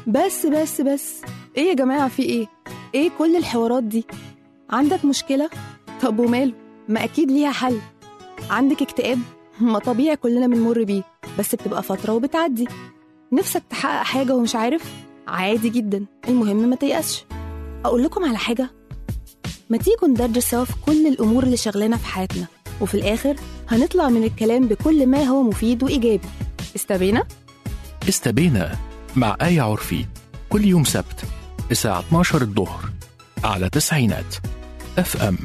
بس بس بس ايه يا جماعة في ايه؟ ايه كل الحوارات دي؟ عندك مشكلة؟ طب وماله؟ ما أكيد ليها حل عندك اكتئاب؟ ما طبيعي كلنا بنمر بيه بس بتبقى فترة وبتعدي نفسك تحقق حاجة ومش عارف؟ عادي جدا المهم ما تيأسش أقول لكم على حاجة؟ ما تيجوا ندرس سوا في كل الأمور اللي شغلنا في حياتنا وفي الآخر هنطلع من الكلام بكل ما هو مفيد وإيجابي استبينا؟ استبينا مع آية عرفي كل يوم سبت الساعة 12 الظهر على تسعينات اف ام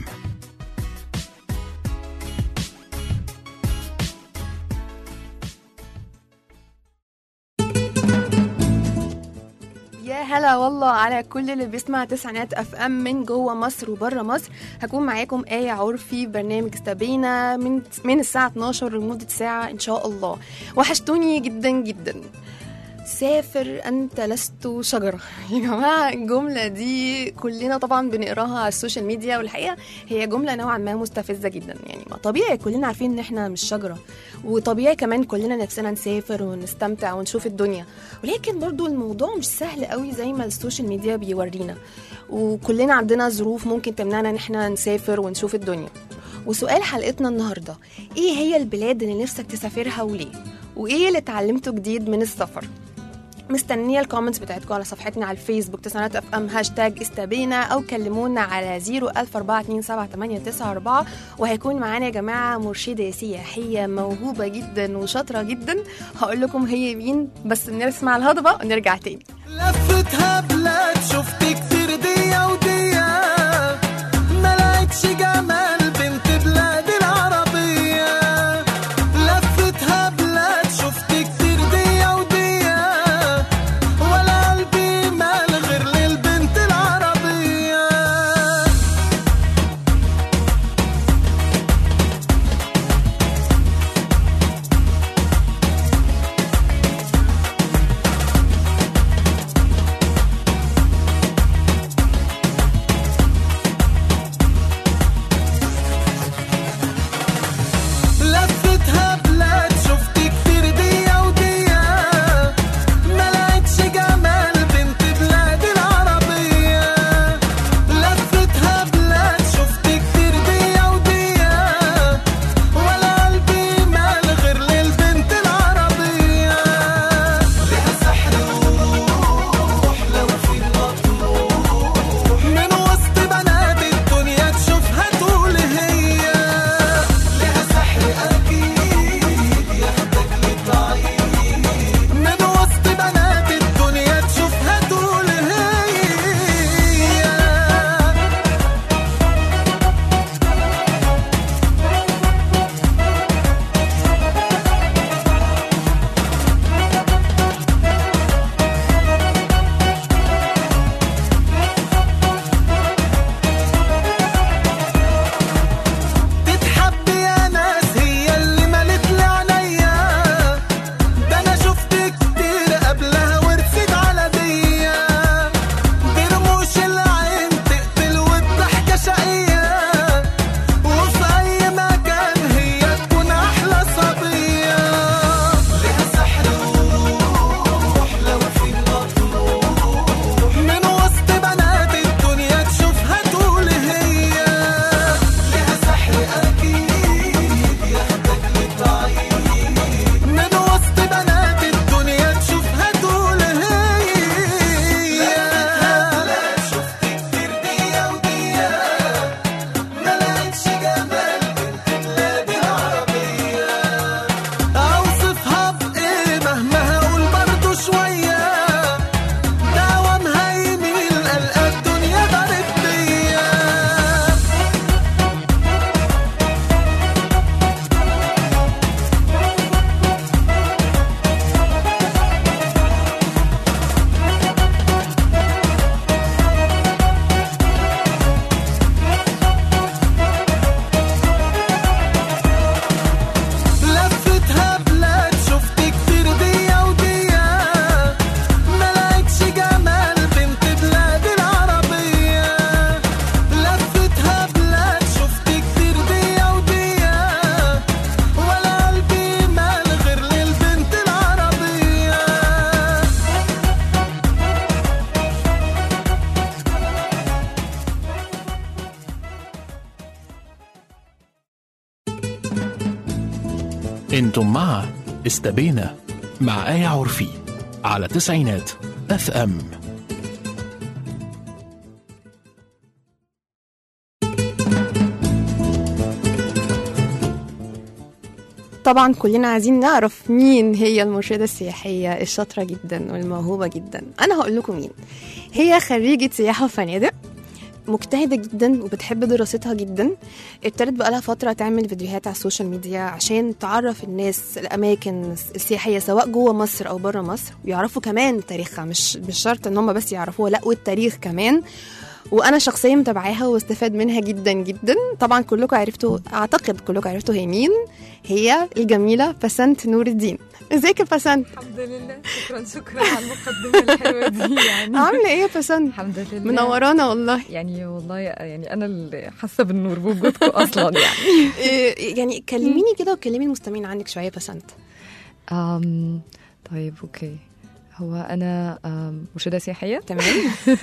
يا هلا والله على كل اللي بيسمع تسعينات اف ام من جوه مصر وبره مصر هكون معاكم آية عرفي برنامج استبينا من من الساعة 12 لمدة ساعة إن شاء الله وحشتوني جدا جدا سافر أنت لست شجرة يا جماعة الجملة دي كلنا طبعا بنقراها على السوشيال ميديا والحقيقة هي جملة نوعا ما مستفزة جدا يعني ما طبيعي كلنا عارفين إن إحنا مش شجرة وطبيعي كمان كلنا نفسنا نسافر ونستمتع ونشوف الدنيا ولكن برضو الموضوع مش سهل قوي زي ما السوشيال ميديا بيورينا وكلنا عندنا ظروف ممكن تمنعنا ان احنا نسافر ونشوف الدنيا وسؤال حلقتنا النهارده ايه هي البلاد اللي نفسك تسافرها وليه وايه اللي اتعلمته جديد من السفر مستنيه الكومنتس بتاعتكم على صفحتنا على الفيسبوك تسعينات اف ام هاشتاج استبينا او كلمونا على 014278994 وهيكون معانا يا جماعه مرشده سياحيه موهوبه جدا وشاطره جدا هقول لكم هي مين بس نسمع الهضبه ونرجع تاني لفتها بلاد شفت كتير دية ودية ما لقيتش جمال بنت بلاد العربية لفتها بلاد شفت كتير دية ودية ولا قلبي مال غير للبنت العربية انتم مع استبينا مع آية عرفي على تسعينات اف ام طبعا كلنا عايزين نعرف مين هي المرشدة السياحية الشاطرة جدا والموهوبة جدا أنا هقول لكم مين هي خريجة سياحة وفنادق مجتهدة جدا وبتحب دراستها جدا ابتدت بقالها فترة تعمل فيديوهات على السوشيال ميديا عشان تعرف الناس الأماكن السياحية سواء جوه مصر أو بره مصر ويعرفوا كمان تاريخها مش مش شرط إن هم بس يعرفوها لا والتاريخ كمان وانا شخصيا متابعاها واستفاد منها جدا جدا طبعا كلكم عرفتوا اعتقد كلكم عرفتوا هي مين هي الجميله بسنت نور الدين ازيك يا بسنت الحمد لله شكرا شكرا على المقدمة الحلوة دي يعني عامله ايه يا بسنت الحمد لله منورانا والله يعني والله يعني انا اللي حاسه بالنور بوجودكم اصلا يعني إيه، يعني كلميني كده وكلمي المستمعين عنك شويه يا بسنت أم طيب اوكي هو انا أم، مرشده سياحيه تمام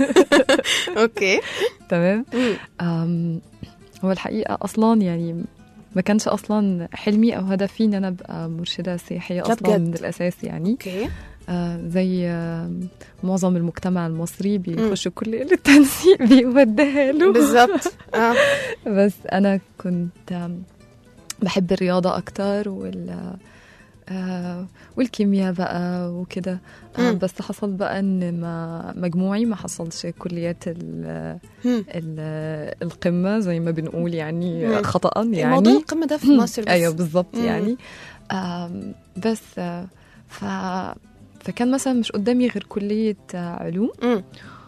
اوكي تمام مم. أم، هو الحقيقه اصلا يعني ما كانش اصلا حلمي او هدفي ان انا ابقى مرشده سياحيه لا اصلا بجد. من الاساس يعني اوكي آه زي آه معظم المجتمع المصري بيخش كليه للتنسيق بيوديها له بالظبط اه بس انا كنت آم، بحب الرياضه اكتر وال آه والكيمياء بقى وكده آه مم. بس حصل بقى ان ما مجموعي ما حصلش كليات ال مم. ال القمه زي ما بنقول يعني مم. خطا يعني موضوع القمه ده في مصر بس ايوه بالظبط مم. يعني آم، بس آه، ف فكان مثلا مش قدامي غير كليه آه، علوم مم.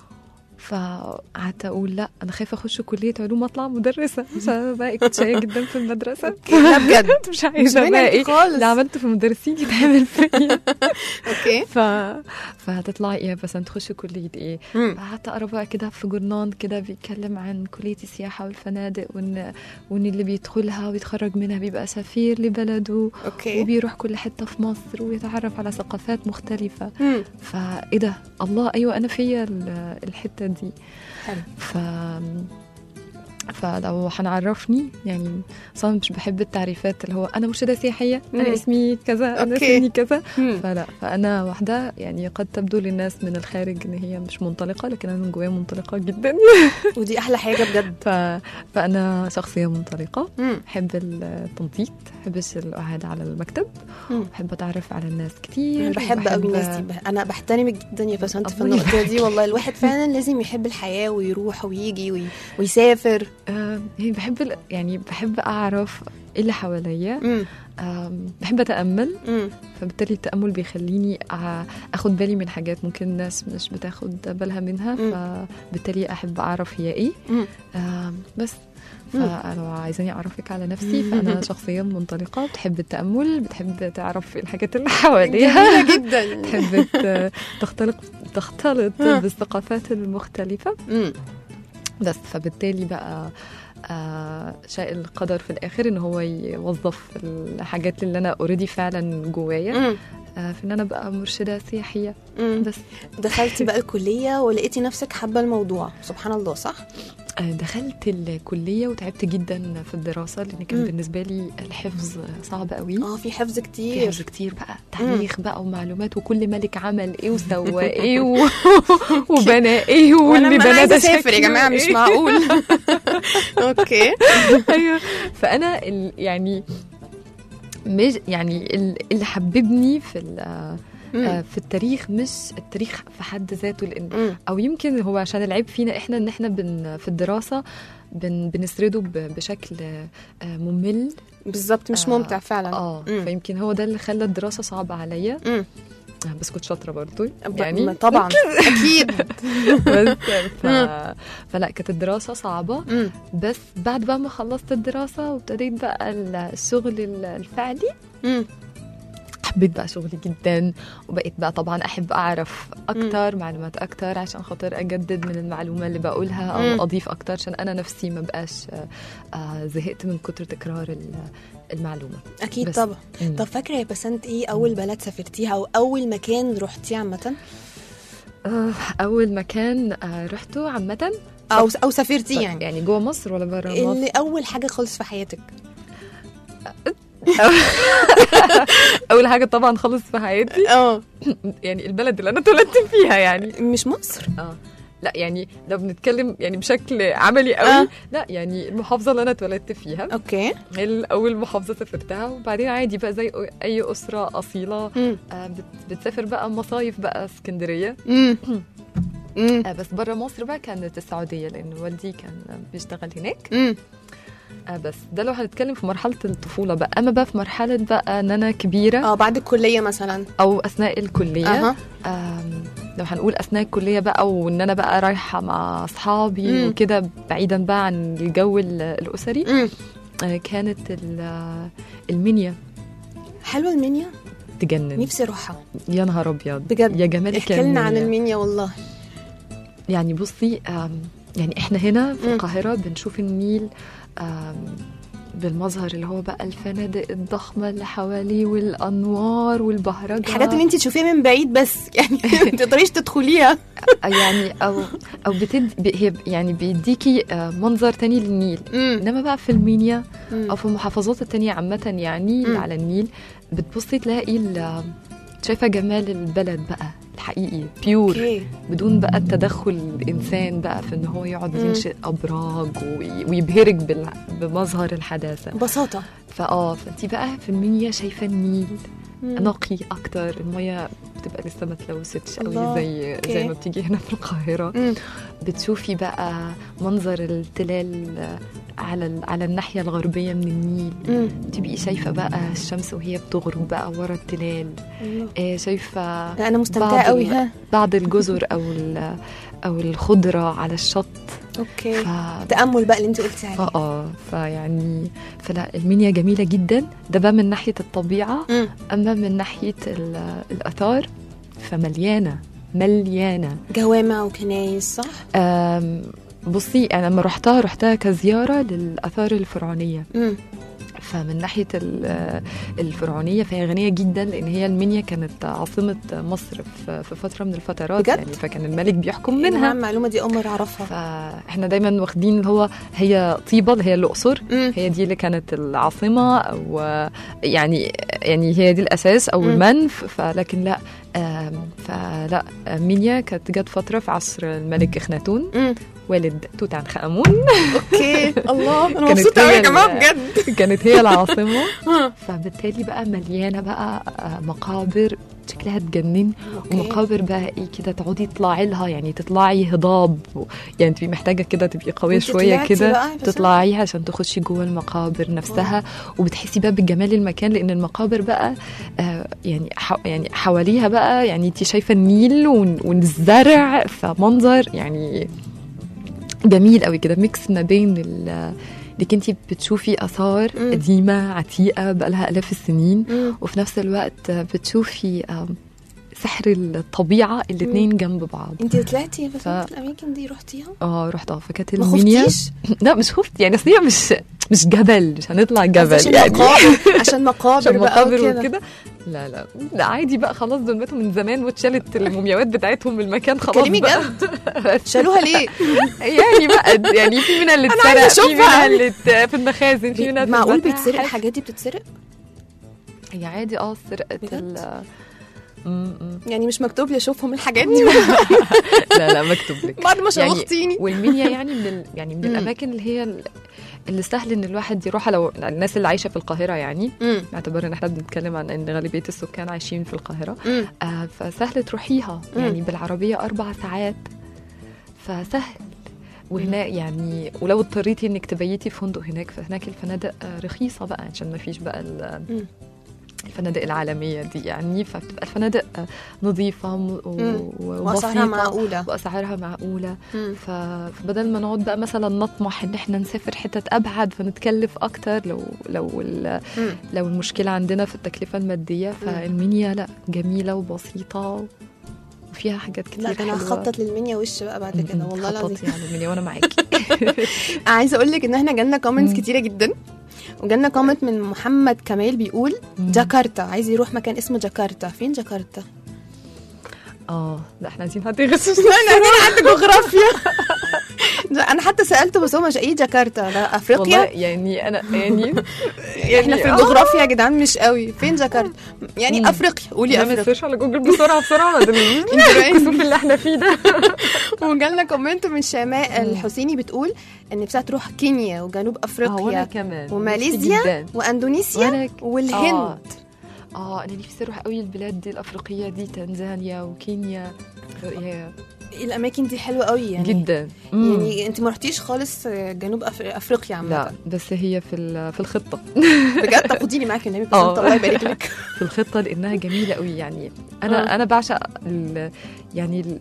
فقعدت اقول لا انا خايفه اخش كليه علوم اطلع مدرسه عشان بقى كنت شقيه جدا في المدرسه لا بجد مش مش عايزه باينة بقى انت ايه خالص. اللي عملته في المدرسين يتعمل فيا اوكي ف فهتطلعي ايه بس تخشي كليه ايه مم. قعدت اقرا بقى كده في جورنان كده بيتكلم عن كليه السياحه والفنادق وان وان اللي بيدخلها ويتخرج منها بيبقى سفير لبلده اوكي وبيروح كل حته في مصر ويتعرف على ثقافات مختلفه مم. فايه ده الله ايوه انا فيا ال- الحته دي حلو. ف فلو هنعرفني يعني صراحة مش بحب التعريفات اللي هو انا مرشده سياحيه مم. انا اسمي كذا انا أوكي. سني كذا مم. فلا فانا واحده يعني قد تبدو للناس من الخارج ان هي مش منطلقه لكن انا من جوايا منطلقه جدا ودي احلى حاجه بجد ف... فانا شخصيه منطلقه مم. بحب التنطيط بحبش القعاد على المكتب مم. بحب اتعرف على الناس كتير انا بحب قوي الناس دي بح- انا بحترمك جدا يا بسنت في الله النقطه دي والله الواحد فعلا لازم يحب الحياه ويروح ويجي وي... ويسافر آه، يعني بحب ال- يعني بحب اعرف ايه اللي حواليا مم. آم، بحب اتامل مم. فبالتالي التامل بيخليني أع- اخد بالي من حاجات ممكن الناس مش بتاخد بالها منها مم. فبالتالي احب اعرف هي ايه مم. آم، بس مم. فلو عايزاني اعرفك على نفسي فانا شخصيه منطلقه بتحب التامل بتحب تعرف الحاجات اللي حواليها جميله جدا تحب ت- تختلط تختلط آه. بالثقافات المختلفه مم. بس فبالتالي بقى آه شاء القدر في الاخر ان هو يوظف الحاجات اللي انا اوريدي فعلا جوايا مم. آه في ان انا ابقى مرشده سياحيه مم. بس دخلتي بقى الكليه ولقيتي نفسك حابه الموضوع سبحان الله صح آه دخلت الكليه وتعبت جدا في الدراسه لان كان مم. بالنسبه لي الحفظ صعب قوي اه في حفظ في كتير حفظ كتير بقى تاريخ بقى ومعلومات وكل ملك عمل ايه وسوى ايه و... وبنى ايه وانا واللي ما بنى عايزه ده اسافر يا شكله جماعه مش إيه. معقول اوكي ايوه فانا ال... يعني مش يعني ال- اللي حببني في ال- آه، مم. في التاريخ مش التاريخ في حد ذاته لان مم. او يمكن هو عشان العيب فينا احنا ان احنا بن في الدراسه بن بنسرده ب- بشكل آه، ممل بالظبط مش آه، ممتع فعلا اه مم. فيمكن هو ده اللي خلى الدراسه صعبه عليا مم. آه، بس كنت شاطره برضو ب- يعني طبعا اكيد بس ف... مم. فلا كانت الدراسه صعبه مم. بس بعد بقى ما خلصت الدراسه وابتديت بقى الشغل الفعلي مم. حبيت بقى شغلي جدا وبقيت بقى طبعا احب اعرف اكتر معلومات اكتر عشان خاطر اجدد من المعلومه اللي بقولها مم. او اضيف اكتر عشان انا نفسي ما بقاش آه، آه، زهقت من كتر تكرار ال- المعلومه اكيد بس. طبعا مم. طب فاكره يا بسنت ايه اول بلد سافرتيها او اول مكان رحتيه عامه آه، اول مكان آه، رحته عامه او او سافرتيه يعني يعني جوه مصر ولا بره مصر اللي اول حاجه خالص في حياتك اول حاجه طبعا خالص في حياتي اه يعني البلد اللي انا اتولدت فيها يعني مش مصر اه لا يعني لو بنتكلم يعني بشكل عملي قوي آه. لا يعني المحافظه اللي انا اتولدت فيها اوكي هي اول محافظه سافرتها وبعدين عادي بقى زي اي اسره اصيله مم. آه، بت- بتسافر بقى مصايف بقى اسكندريه مم. مم. آه، بس بره مصر بقى كانت السعوديه لان والدي كان بيشتغل هناك مم. آه، بس ده لو هنتكلم في مرحله الطفوله بقى اما بقى في مرحله بقى ان انا كبيره اه بعد الكليه مثلا او اثناء الكليه اها آم، لو هنقول اثناء الكليه بقى وان انا بقى رايحه مع اصحابي مم. وكده بعيدا بقى عن الجو ال- الاسري مم. آه، كانت ال- المنيا حلوه المنيا تجنن نفسي اروحها يا نهار ابيض بجد. يا جمالك احكي يا لنا عن المنيا. المنيا والله يعني بصي آم، يعني احنا هنا في مم. القاهره بنشوف النيل آم، بالمظهر اللي هو بقى الفنادق الضخمه اللي حواليه والانوار والبهرجه الحاجات اللي انت تشوفيها من بعيد بس يعني ما تقدريش تدخليها يعني او او بتدي ب- هي يعني بيديكي آه، منظر تاني للنيل مم. انما بقى في المنيا مم. او في المحافظات التانية عامة يعني مم. اللي على النيل بتبصي تلاقي ال- شايفة جمال البلد بقى الحقيقي بيور اوكي بدون بقى التدخل الانسان بقى في ان هو يقعد مم. ينشئ ابراج وي- ويبهرك بال- بمظهر الحداثه ببساطه فاه فانت بقى في المنيا شايفه النيل مم. نقي اكتر الميه بتبقى لسه ما اتلوثتش الله. قوي زي أوكي. زي ما بتيجي هنا في القاهره مم. بتشوفي بقى منظر التلال على ال- على الناحيه الغربيه من النيل مم. تبقي شايفه بقى الشمس وهي بتغرب بقى ورا التلال الله. آه، شايفه لا، انا مستمتعه بعض قوي ال- ها بعض الجزر او ال- او الخضره على الشط اوكي ف تامل بقى اللي انت قلتي عليه اه اه فيعني فلا المنيا جميله جدا ده بقى من ناحيه الطبيعه مم. اما من ناحيه ال- الاثار فمليانه مليانه جوامع وكنايس صح أم، بصي انا لما رحتها رحتها كزياره للاثار الفرعونيه مم. فمن ناحيه ال- الفرعونيه فهي غنيه جدا لان هي المنيا كانت عاصمه مصر في في فتره من الفترات بجد؟ يعني فكان الملك بيحكم منها منها المعلومه دي اول مره اعرفها فاحنا دايما واخدين اللي هو هي طيبه اللي هي الاقصر مم. هي دي اللي كانت العاصمه او يعني يعني هي دي الاساس او مم. المنف فلكن لا آم، فلا مينيا كانت جت فتره في عصر الملك اخناتون مم. والد توت عنخ امون اوكي الله انا كانت مبسوطه هي قوي يا جماعه ال- بجد كانت هي العاصمه ها. فبالتالي بقى مليانه بقى آه، مقابر شكلها تجنن أوكي. ومقابر بقى ايه كده تقعدي تطلعي لها يعني تطلعي هضاب و- يعني تبقي محتاجه كده تبقي قويه وانت شويه طلعتي كده بقى بس- تطلعي عشان تخشي جوه المقابر نفسها وبتحسي بقى بجمال المكان لان المقابر بقى آه يعني ح... يعني حواليها بقى يعني انت شايفه النيل ون- والزرع فمنظر يعني جميل قوي كده ميكس ما بين ال انك انت بتشوفي اثار مم. قديمه عتيقه بقى لها الاف السنين مم. وفي نفس الوقت بتشوفي آم، سحر الطبيعه الاثنين جنب بعض انت طلعتي بس ف- الاماكن دي رحتيها اه رحتها فكانت ما المنيا خفتيش لا مش خفت يعني اصل هي مش مش جبل مش هنطلع بس جبل عشان يعني مقابر عشان مقابر عشان بقى مقابر وكده وكده لا لا لا عادي بقى خلاص دول ماتوا من زمان واتشالت المومياوات بتاعتهم من المكان خلاص كلمي بقى. جد شالوها ليه؟ يعني بقى يعني في منها اللي أنا عايزة اتسرق في أشوفها. منها اللي ات- في المخازن في منها في معقول المتاحف. بيتسرق الحاجات دي بتتسرق؟ هي عادي اه سرقت بجد؟ ال م- م. يعني مش مكتوب لي اشوفهم الحاجات دي لا لا مكتوب لك بعد ما يعني شوختيني والمنيا يعني من ال... يعني من مم. الاماكن اللي هي ال- اللي سهل ان الواحد يروحها لو الناس اللي عايشه في القاهره يعني مم. باعتبار ان احنا بنتكلم عن ان غالبيه السكان عايشين في القاهره مم. آه فسهل تروحيها مم. يعني بالعربيه اربع ساعات فسهل وهنا يعني ولو اضطريتي انك تبيتي في فندق هناك فهناك الفنادق آه، رخيصه بقى عشان ما فيش بقى ال- مم. الفنادق العالميه دي يعني فبتبقى الفنادق آه، نظيفه م- و- مم. و- واسعارها وبسيطه معقوله واسعارها معقوله مم. ف- فبدل ما نقعد بقى مثلا نطمح ان احنا نسافر حتت ابعد فنتكلف اكتر لو لو ال- مم. لو المشكله عندنا في التكلفه الماديه فالمنيا لا جميله وبسيطه وفيها حاجات كتير لا ده انا حلوة. هخطط للمنيا وش بقى بعد كده والله العظيم خططي على المنيا وانا معاكي عايزه اقول لك ان احنا جالنا كومنتس مم. كتيره جدا وجالنا كومنت من محمد كمال بيقول مم. جاكرتا عايز يروح مكان اسمه جاكرتا فين جاكرتا اه لا احنا عايزين حد يغشش انا عندي جغرافيا انا حتى سالته بس هو مش ايه جاكرتا ده والله افريقيا يعني انا يعني احنا في آه. الجغرافيا يا جدعان مش قوي فين جاكرتا يعني مم. افريقيا قولي نعمل افريقيا سيرش على جوجل بسرعه بسرعه ما تدلنيش الكسوف اللي احنا فيه ده وجالنا كومنت من شماء الحسيني بتقول ان نفسها تروح كينيا وجنوب اه وانا افريقيا كمان نفسي وماليزيا جداً. واندونيسيا وأنا ك- والهند آه. اه انا نفسي اروح قوي البلاد دي الافريقيه دي تنزانيا وكينيا يا- الاماكن دي حلوه قوي يعني جدا مم. يعني انت ما رحتيش خالص جنوب أف- افريقيا عامه لا بس هي في ال- في الخطه بجد طب خديني معاكي النبي بس آه. انت الله يبارك لك في الخطه لانها جميله قوي يعني انا آه. انا بعشق ال يعني ال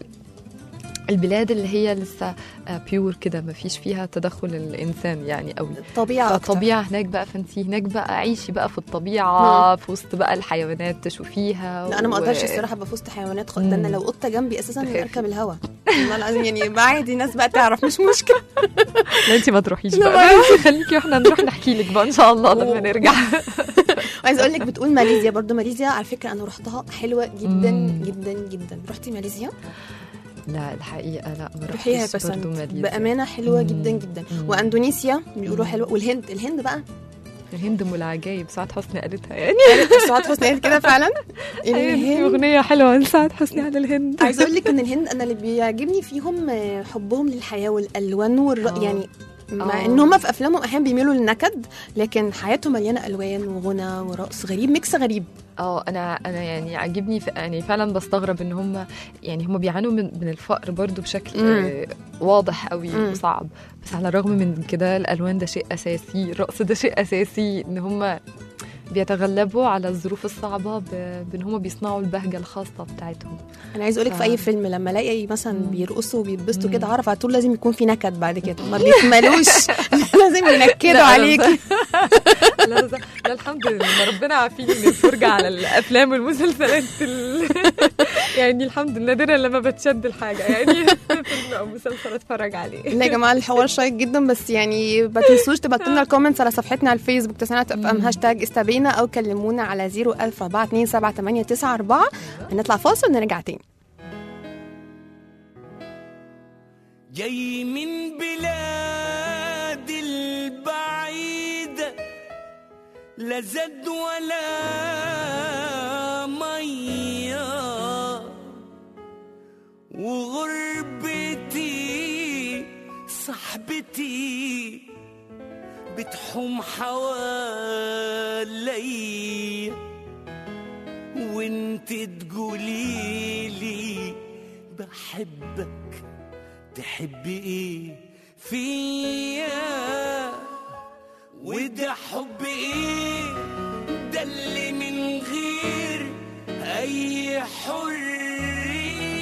البلاد اللي هي لسه بيور كده ما فيش فيها تدخل الانسان يعني قوي طبيعه أكتر. فالطبيعه هناك بقى فانت هناك بقى عيشي بقى في الطبيعه في وسط بقى الحيوانات تشوفيها لا انا ما و- اقدرش الصراحه ابقى في وسط حيوانات خالص ده انا مم. لو قطه جنبي اساسا تخافي. اركب الهوا والله العظيم يعني بقى عادي ناس بقى تعرف مش مشكله لا انت ما تروحيش لا بقى بس خليكي واحنا نروح نحكي لك بقى ان شاء الله لما أوه. نرجع عايزه اقول لك بتقول ماليزيا برضو ماليزيا على فكره انا رحتها حلوه جدا مم. جدا جدا رحتي ماليزيا لا الحقيقه لا ما روحيها رحتش برضه بس ماليزيا بامانه حلوه مم. جدا جدا مم. واندونيسيا بيقولوا مم. حلوه والهند الهند بقى الهند ام العجايب سعاد حسني قالتها يعني سعاد حسني قالت كده فعلا في الهند اغنيه حلوه لسعاد حسني على الهند عايزه اقول لك ان الهند انا اللي بيعجبني فيهم آه، حبهم للحياه والالوان والر... آه. يعني مع آه. ان هم في افلامهم احيانا بيميلوا للنكد لكن حياتهم مليانه الوان وغنى ورقص غريب ميكس غريب اه انا انا يعني عاجبني ف- يعني فعلا بستغرب ان هم يعني هم بيعانوا من من الفقر برضو بشكل مم. آه، واضح قوي مم. وصعب بس على الرغم من كده الالوان ده شيء اساسي الرقص ده شيء اساسي ان هم بيتغلبوا على الظروف الصعبه ب- بان هم بيصنعوا البهجه الخاصه بتاعتهم انا عايز اقول لك في ف- اي فيلم لما الاقي مثلا مم. بيرقصوا وبيتبسطوا مم. كده اعرف على طول لازم يكون في نكد بعد كده ما بيكملوش لازم ينكدوا لا، عليك لا, لا, لا الحمد لله إن ربنا عافيني من الفرجه على الافلام والمسلسلات ال... يعني الحمد لله نادرا لما بتشد الحاجه يعني فيلم او مسلسل اتفرج عليه لا يا جماعه الحوار شيق جدا بس يعني ما تنسوش تبعتوا لنا الكومنتس على صفحتنا على الفيسبوك تسعينات اف ام مم. هاشتاج استبينا او كلمونا على 010427894 هنطلع فاصل ونرجع تاني جاي من بلاد البعيدة لا زاد ولا مية وغربتي صاحبتي بتحوم حواليا وانت تقوليلي بحبك تحبي ايه فيا وده حب ايه ده اللي من غير اي حريه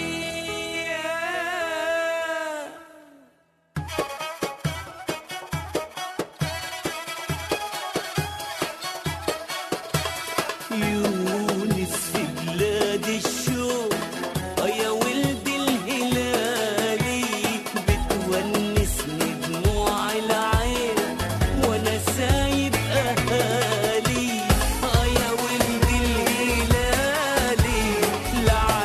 يونس في بلاد الشوق آه يا ولد الهلالي بتونسني دموع العين وانا سايب اهالي آه يا ولد الهلالي لا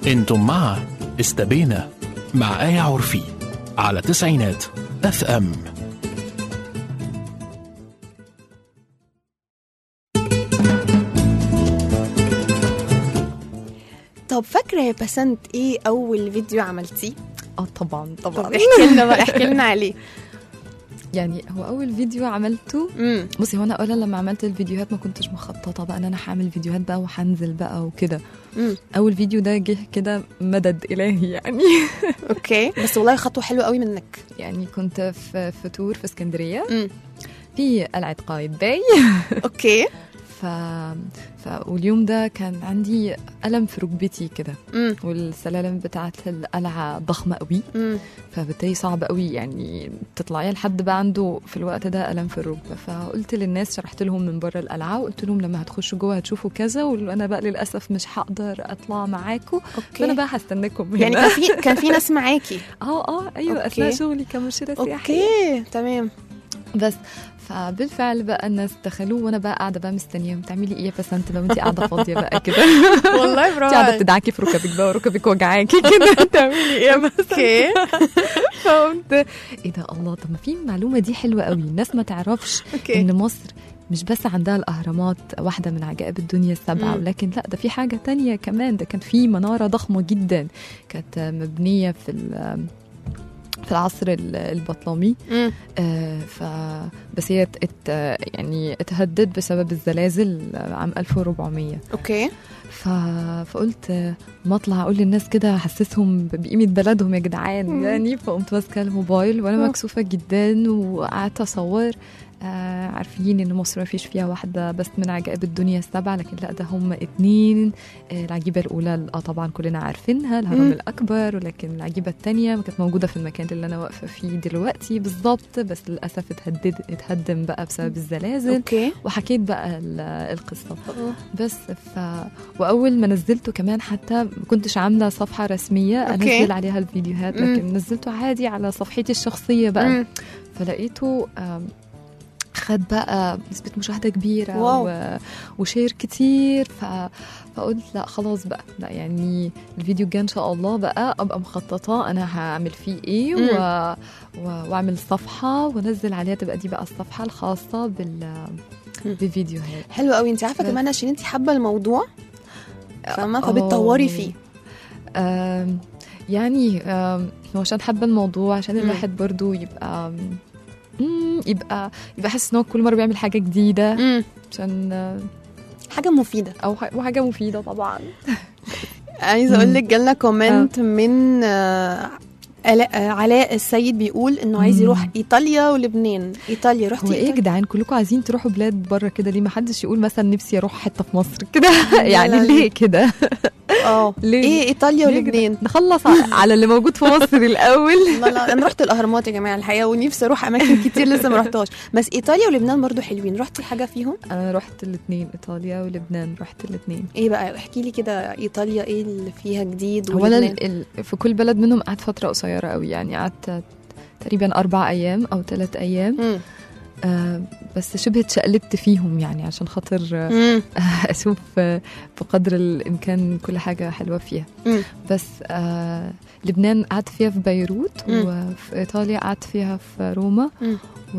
انتم مع استبينا مع آية عرفي على تسعينات اف ام طب فاكره يا بسنت ايه اول فيديو عملتيه اه طبعا طب طبعا احكي لنا بقى احكي لنا عليه يعني هو اول فيديو عملته امم بصي هو انا اولا لما عملت الفيديوهات ما كنتش مخططه بقى ان انا هعمل فيديوهات بقى وهنزل بقى وكده امم اول فيديو ده جه كده مدد الهي يعني اوكي بس والله خطوه حلوه قوي منك يعني كنت في في تور في اسكندريه امم في قلعه قايتباي اوكي ف... ف واليوم ده كان عندي الم في ركبتي كده امم والسلالم بتاعت القلعه ضخمه قوي امم فبالتالي صعب قوي يعني تطلعي لحد بقى عنده في الوقت ده الم في الركبه فقلت للناس شرحت لهم من بره القلعه وقلت لهم لما هتخشوا جوه هتشوفوا كذا وانا بقى للاسف مش هقدر اطلع معاكم فانا اوكي بقى هستناكم يعني هنا كان في كان في ناس معاكي اه اه ايوه أوكي. اثناء شغلي كمرشده سياحيه اوكي تمام بس فبالفعل بقى الناس دخلوا وانا بقى قاعده بقى مستنياهم تعملي ايه يا بسنت بقى وانت قاعده فاضيه بقى كده والله انت قاعده تدعكي في ركبك بقى وركبك وجعاكي كده تعملي ايه يا بسنت اوكي فقمت ايه ده الله طب ما في المعلومه دي حلوه قوي الناس ما تعرفش اوكي ان مصر مش بس عندها الاهرامات واحده من عجائب الدنيا السبعه مم. ولكن لا ده في حاجه تانية كمان ده كان في مناره ضخمه جدا كانت مبنيه في ال- في العصر ال- البطلمي امم آه، ف بس هي ات ات يعني اتهدد بسبب الزلازل عام 1400 اوكي ف... فقلت آه، ما اطلع اقول للناس كده احسسهم بقيمه بلدهم يا جدعان مم. يعني فقمت ماسكه الموبايل وانا مم. مكسوفه جدا وقعدت اصور آه عارفين ان مصر ما فيش فيها واحده بس من عجائب الدنيا السبعه لكن لا ده هم اتنين آه العجيبه الاولى اه طبعا كلنا عارفينها الهرم مم. الاكبر ولكن العجيبه الثانيه كانت موجوده في المكان اللي انا واقفه فيه دلوقتي بالظبط بس للاسف اتهدد اتهدم بقى بسبب الزلازل اوكي وحكيت بقى ال- القصه بس ف واول ما نزلته كمان حتى ما كنتش عامله صفحه رسميه أوكي. انزل عليها الفيديوهات مم. لكن نزلته عادي على صفحتي الشخصيه بقى مم. فلقيته آم، خد بقى نسبة مشاهدة كبيرة واو. و... وشير كتير ف... فقلت لا خلاص بقى لا يعني الفيديو الجاي ان شاء الله بقى ابقى مخططة انا هعمل فيه ايه مم. و... و... واعمل صفحة وانزل عليها تبقى دي بقى الصفحة الخاصة بال بفيديوهات حلو قوي انت عارفه بس. كمان عشان انت حابه الموضوع فاهمه آه. فبتطوري فيه آم، يعني آم، هو عشان حابة الموضوع عشان مم. الواحد برضو يبقى مم، يبقى يبقى حاسس ان هو كل مره بيعمل حاجه جديده امم عشان آه، حاجه مفيده او ح- وحاجه مفيده طبعا عايزه اقول مم. لك جالنا كومنت من آه، علاء آه، علاء السيد بيقول انه عايز مم. يروح ايطاليا ولبنان ايطاليا رحتي هو ايه يا إيطاليا؟ جدعان كلكم عايزين تروحوا بلاد بره كده ليه ما حدش يقول مثلا نفسي اروح حته في مصر كده لا، يعني لا. ليه كده اه ليه؟ ايه ايطاليا ليه كده؟ ولبنان نخلص ع- على اللي موجود في مصر الاول لا لا انا رحت الاهرامات يا جماعه الحقيقه ونفسي اروح اماكن كتير لسه ما رحتهاش بس ايطاليا ولبنان برضو حلوين رحتي حاجه فيهم انا رحت الاثنين ايطاليا ولبنان رحت الاثنين ايه بقى احكي لي كده ايطاليا ايه اللي فيها جديد اولا ولبنان ال- ال- في كل بلد منهم قعدت فتره قصيره قوي يعني قعدت تقريبا اربع ايام او ثلاث ايام مم. آه بس شبه اتشقلبت فيهم يعني عشان خاطر آه، مم. اشوف آه، بقدر الامكان كل حاجه حلوه فيها مم. بس آه لبنان قعدت فيها في بيروت مم. وفي ايطاليا قعدت فيها في روما مم. و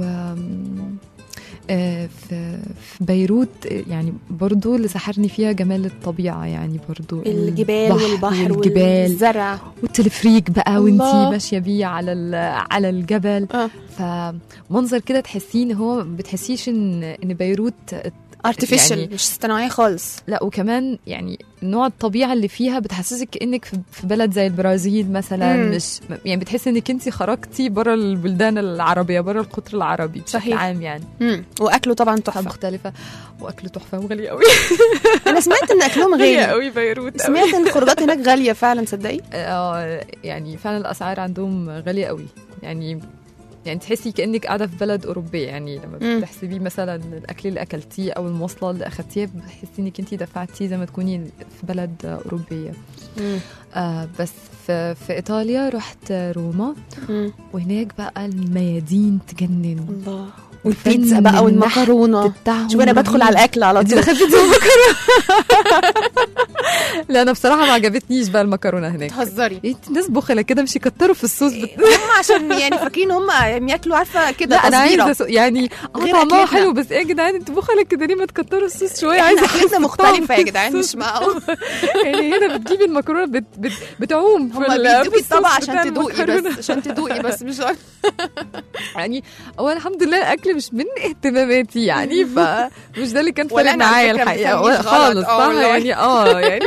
آه، في في بيروت آه، يعني برضو اللي سحرني فيها جمال الطبيعة يعني برضو الجبال والبحر والجبال والزرع والتلفريك بقى الله. وانتي ماشية بيه على ال- على الجبل اه فمنظر كده تحسيه ان هو بتحسيش ان ان بيروت ارتفيشال يعني- مش صناعيه خالص لا وكمان يعني نوع الطبيعه اللي فيها بتحسسك كانك في- في بلد زي البرازيل مثلا مم. مش يعني بتحسي انك انت خرجتي بره البلدان العربيه بره القطر العربي بشكل صحيح. عام يعني مم. واكله طبعا تحفه تحفه مختلفه واكل تحفه وغالي قوي انا سمعت ان اكلهم غالي غالي قوي بيروت قوي سمعت ان الخروجات هناك غاليه فعلا صدقي اه يعني فعلا الاسعار عندهم غاليه قوي يعني يعني تحسي كانك قاعده في بلد اوروبيه يعني لما مم. بتحسبي مثلا الاكل اللي اكلتيه او المواصله اللي اخدتيها بتحسي انك انت دفعتي زي ما تكوني في بلد اوروبيه آه بس في, في ايطاليا رحت روما مم. وهناك بقى الميادين تجنن الله والفن والبيتزا بقى والنحت والمكرونه بتاعهم شوف انا بدخل رهيب. على الاكل على انت طول دخلتي بيتزا ومكرونه لا انا بصراحه ما عجبتنيش بقى المكرونه هناك تهزري إيه الناس بخله كده مش يكتروا في الصوص بت... هم عشان يعني فاكرين هم ياكلوا عارفه كده لا انا تصبيرة. عايزه سو... يعني اه غير طعمها أكلتنا. حلو بس ايه يا جدعان انتوا بخله كده ليه ما تكتروا الصوص شويه احنا عايزه اكلتنا مختلفه يا جدعان الصوص مش معقول يعني هنا بتجيبي المكرونه بت... بت... بتعوم في هم ال- بيدوكي في الصوص الطبق بتاع عشان تدوقي المكرونة. بس عشان تدوقي بس مش أكتر. يعني هو الحمد لله الاكل مش من اهتماماتي يعني فمش ده اللي كان ولا فارق أنا على معايا فكرة ما الحقيقه تفهمنيش ولا- خالص غلط. آه صح والله. يعني اه يعني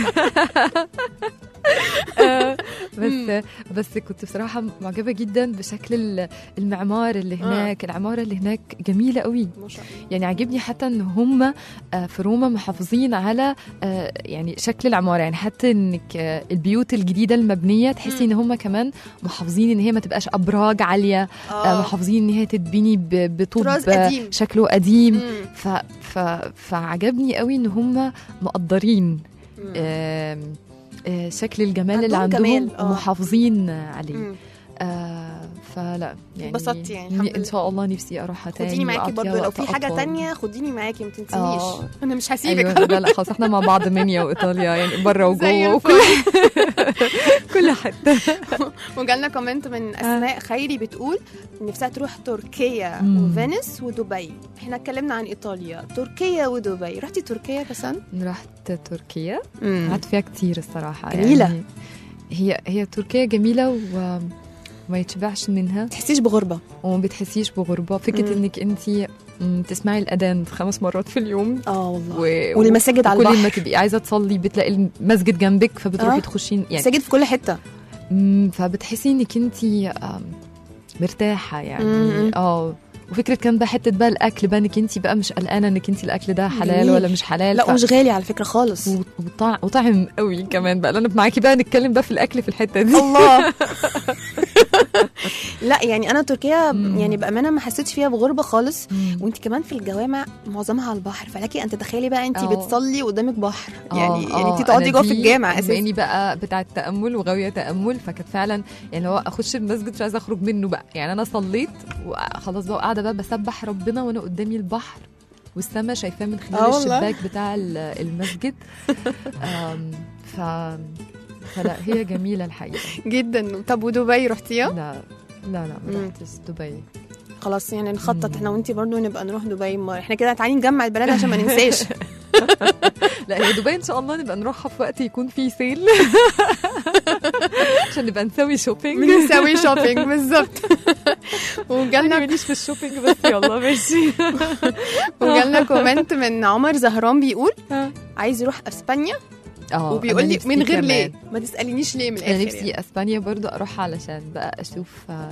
آه، بس بس كنت بصراحه معجبه جدا بشكل ال- المعمار اللي هناك العماره اللي هناك جميله قوي ما شاء الله يعني عجبني حتى ان هم آه، في روما محافظين على آه، يعني شكل العماره يعني حتى انك آه، البيوت الجديده المبنيه تحسي ان هم كمان محافظين ان هي ما تبقاش ابراج عاليه آه، اه محافظين ان هي تتبني ب- بطوب طراز آه، قديم. شكله قديم مم. ف ف فعجبني قوي ان هم مقدرين مم. آم، آه، شكل الجمال اللي عندهم عندهم جمال، آه. ومحافظين عليه مم. آه فلا يعني اتبسطتي يعني، ن- الحمد ان لله. شاء الله نفسي اروحها تاني خديني معاكي وأقضيها برضه لو وقت في حاجه أطول. تانية خديني معاكي ما تنسينيش آه. انا مش هسيبك ايوه لا لا خلاص احنا مع بعض منيا وايطاليا يعني بره زي وجوه وكل كل حته وجالنا كومنت من اسماء خيري بتقول نفسها تروح تركيا مم. وفينيس ودبي احنا اتكلمنا عن ايطاليا تركيا ودبي رحتي تركيا بسن رحت تركيا قعدت فيها كتير الصراحه جميلة. يعني هي هي تركيا جميله و ما يتشبعش منها تحسيش بغربه وما بتحسيش بغربه فكره مم. انك انت تسمعي الاذان خمس مرات في اليوم اه والله و... والمساجد على كل ما البحر تبقي عايزه تصلي بتلاقي المسجد جنبك فبتروحي آه. تخشين يعني مساجد في كل حته مم، فبتحسي انك انت مرتاحه يعني مم. اه وفكره كان بقى حته بقى الاكل بقى انك انت بقى مش قلقانه انك انت الاكل ده حلال جميل. ولا مش حلال لا ف- ومش غالي على فكره خالص و- وطع... وطعم قوي كمان بقى انا معاكي بقى نتكلم بقى في الاكل في الحته دي الله لا يعني انا تركيا مم. يعني بامانه ما حسيتش فيها بغربه خالص مم. وانت كمان في الجوامع معظمها على البحر فلكي ان تتخيلي بقى انت آه. بتصلي قدامك بحر آه، يعني يعني آه، انت تقعدي أنا جوه في دي الجامع بما اساسا اني بقى بتاعه تامل وغاويه تامل فكانت فعلا يعني لو اخش المسجد مش عايزه اخرج منه بقى يعني انا صليت وخلاص بقى قاعده بقى بسبح ربنا وانا قدامي البحر والسما شايفاه من خلال آه والله. الشباك بتاع ال- المسجد آم، ف فلا هي جميله الحقيقه جدا طب ودبي رحتيها لا لا لا ما مم. رحتش دبي خلاص يعني نخطط مم. احنا وانتي برضو نبقى نروح دبي مرة. احنا كده تعالي نجمع البلد عشان ما ننساش لا هي دبي ان شاء الله نبقى نروحها في وقت يكون فيه سيل عشان نبقى نسوي شوبينج بنسوي شوبينج بالظبط انا وجالنا ماليش في الشوبينج بس يلا ماشي وجالنا كومنت من عمر زهران بيقول آه. عايز يروح اسبانيا اه وبيقول أنا لي نفسي من غير كمان. ليه ما تسالينيش ليه من انا الاخر نفسي يعني. اسبانيا برضو اروح علشان بقى اشوف آه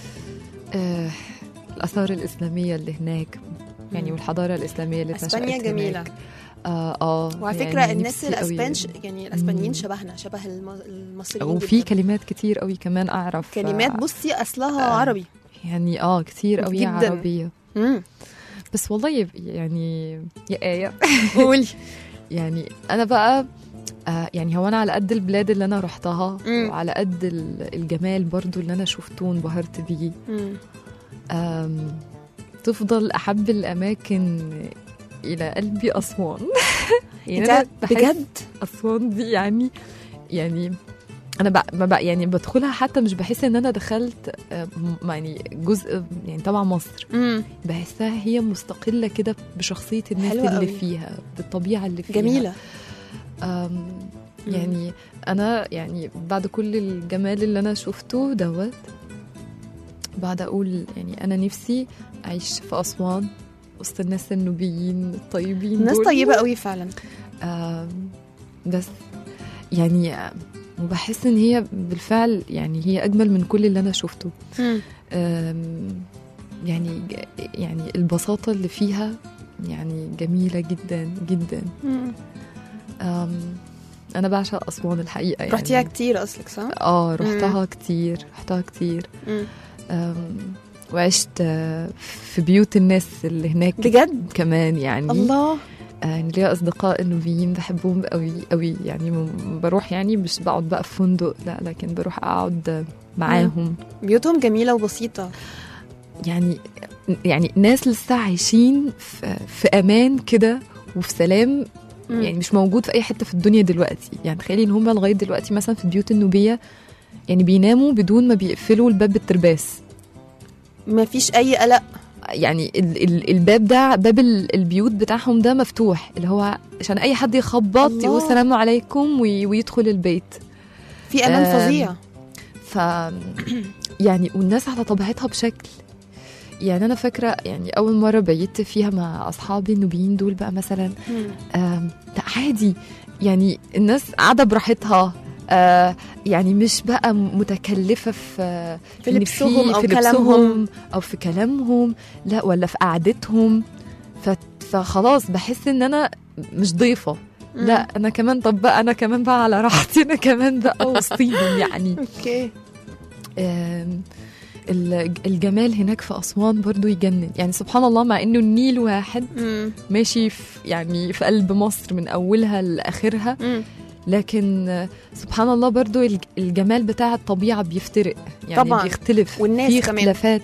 آه الاثار الاسلاميه اللي هناك يعني مم. والحضاره الاسلاميه اللي اتنشأت اسبانيا جميله هناك. اه اه وعلى فكره يعني الناس نفسي قوي. الاسبانش يعني الاسبانيين مم. شبهنا شبه الم- المصريين وفي جداً. كلمات كتير قوي كمان اعرف كلمات آه، بصي اصلها آه. عربي يعني اه كتير قوي جداً. عربيه امم بس والله يب- يعني يا آية قولي يعني أنا بقى آه يعني هو أنا على قد البلاد اللي أنا رحتها مم. وعلى قد ال- الجمال برضو اللي أنا شفته وانبهرت بيه مم. آم، تفضل أحب الأماكن إلى قلبي أسوان يعني أنا انت بحس بجد أسوان دي يعني يعني أنا بق... ما بق... يعني بدخلها حتى مش بحس إن أنا دخلت آه، م- يعني جزء يعني تبع مصر امم بحسها هي مستقلة كده بشخصية الناس حلوة اللي قوي. فيها بالطبيعة اللي فيها جميله أم يعني أنا يعني بعد كل الجمال اللي أنا شفته دوت بعد أقول يعني أنا نفسي أعيش في أسوان وسط الناس النوبيين الطيبين الناس دول. طيبه قوي فعلا أم بس يعني أم، وبحس إن هي بالفعل يعني هي أجمل من كل اللي أنا شفته مم. أم، يعني ج- يعني البساطة اللي فيها يعني جميلة جدا جدا مم. أم، أنا بعشق أسوان الحقيقة يعني رحتيها كتير اصلك صح؟ اه رحتها كتير رحتها كتير مم. أم، وعشت آه، في بيوت الناس اللي هناك بجد كمان يعني الله آه، يعني ليا اصدقاء نوبيين بحبهم قوي قوي يعني م- بروح يعني مش بقعد بقى في فندق لا لكن بروح اقعد معاهم بيوتهم جميله وبسيطه يعني يعني ناس لسه عايشين في, في امان كده وفي سلام مم. يعني مش موجود في اي حته في الدنيا دلوقتي يعني تخيلي ان هم لغايه دلوقتي مثلا في البيوت النوبيه يعني بيناموا بدون ما بيقفلوا الباب بالترباس ما فيش اي قلق يعني ال ال الباب ده باب ال البيوت بتاعهم ده مفتوح اللي هو عشان اي حد يخبط الله. يقول السلام عليكم وي ويدخل البيت في امان آم، فظيع ف يعني والناس على طبيعتها بشكل يعني انا فاكره يعني اول مره بيت فيها مع اصحابي النوبيين دول بقى مثلا مم. آم، لا عادي يعني الناس قاعده براحتها آه يعني مش بقى متكلفه في في إن لبسهم أو في كلامهم. لبسهم او في كلامهم لا ولا في قعدتهم ف- فخلاص بحس ان انا مش ضيفه مم. لا انا كمان طب بقى انا كمان بقى على راحتي انا كمان بقى وسطيهم يعني اوكي آم، ال- الجمال هناك في اسوان برضو يجنن يعني سبحان الله مع انه النيل واحد مم. ماشي في يعني في قلب مصر من اولها لاخرها مم. لكن آه، سبحان الله برضو الج- الجمال بتاع الطبيعه بيفترق يعني طبعاً. بيختلف والناس في كمان. اختلافات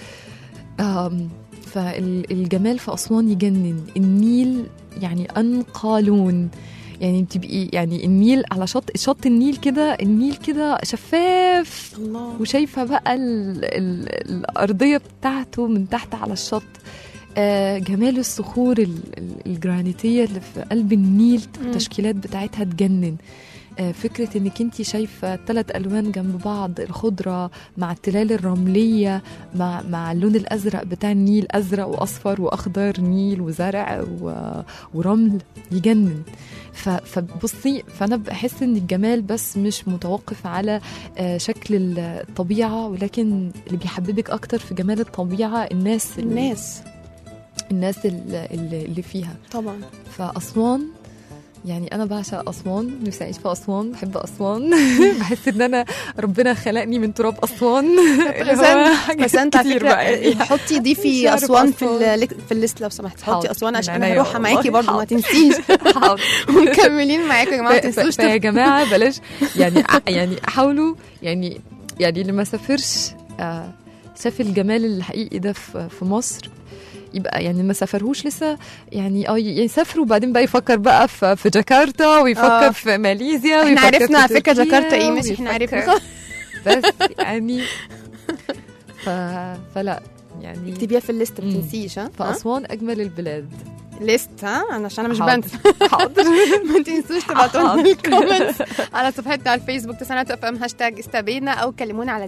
آم، فالجمال في اسوان يجنن النيل يعني انقى لون يعني بتبقي يعني النيل على شط شط النيل كده النيل كده شفاف الله وشايفه بقى ال ال الارضيه بتاعته من تحت على الشط آه جمال الصخور ال- ال- الجرانيتيه اللي في قلب النيل مم. التشكيلات بتاعتها تجنن آه فكره انك انت شايفه ثلاث الوان جنب بعض الخضره مع التلال الرمليه مع مع اللون الازرق بتاع النيل ازرق واصفر واخضر نيل وزرع و- ورمل يجنن ف- فبصي فانا بحس ان الجمال بس مش متوقف على آه، شكل ال- الطبيعه ولكن اللي بيحببك اكتر في جمال الطبيعه الناس ال- الناس الناس ال- اللي اللي فيها طبعا فاسوان يعني انا بعشق اسوان نفسي اعيش في اسوان بحب اسوان بحس ان انا ربنا خلقني من تراب اسوان اللي هو بس حاجات بس انت على كتير فكره بقى يعني. حطي مش ضيفي عارفة اسوان في أسوان. ال- في الليست لو سمحتي حطي حاضر. اسوان عشان من انا عينيا هروح معاكي والله. برضه ما حاضر. تنسيش حاضر. ومكملين معاكم يا جماعه ما ف- ف- تنسوش فيا جماعه بلاش يعني ع- يعني حاولوا يعني يعني اللي ما سافرش آه، شاف الجمال الحقيقي ده في في مصر يبقى يعني ما سافرهوش لسه يعني اه يسافر وبعدين بقى يفكر بقى في, في جاكرتا ويفكر آه. في ماليزيا احنا ويفكر عرفنا على في فكره تركيا جاكرتا ايه ماشي احنا ويفكر- عرفنا بس يعني ف... فلا يعني اكتبيها في الليست ما مم. تنسيش ها ها؟ فأسوان أجمل البلاد ليست ها انا عشان انا مش حاضر. بنسى حاضر ما تنسوش تبعتوا لنا حاضر. الكومنتس على صفحتنا على الفيسبوك تسعينات اف ام هاشتاج استبينا او كلمونا على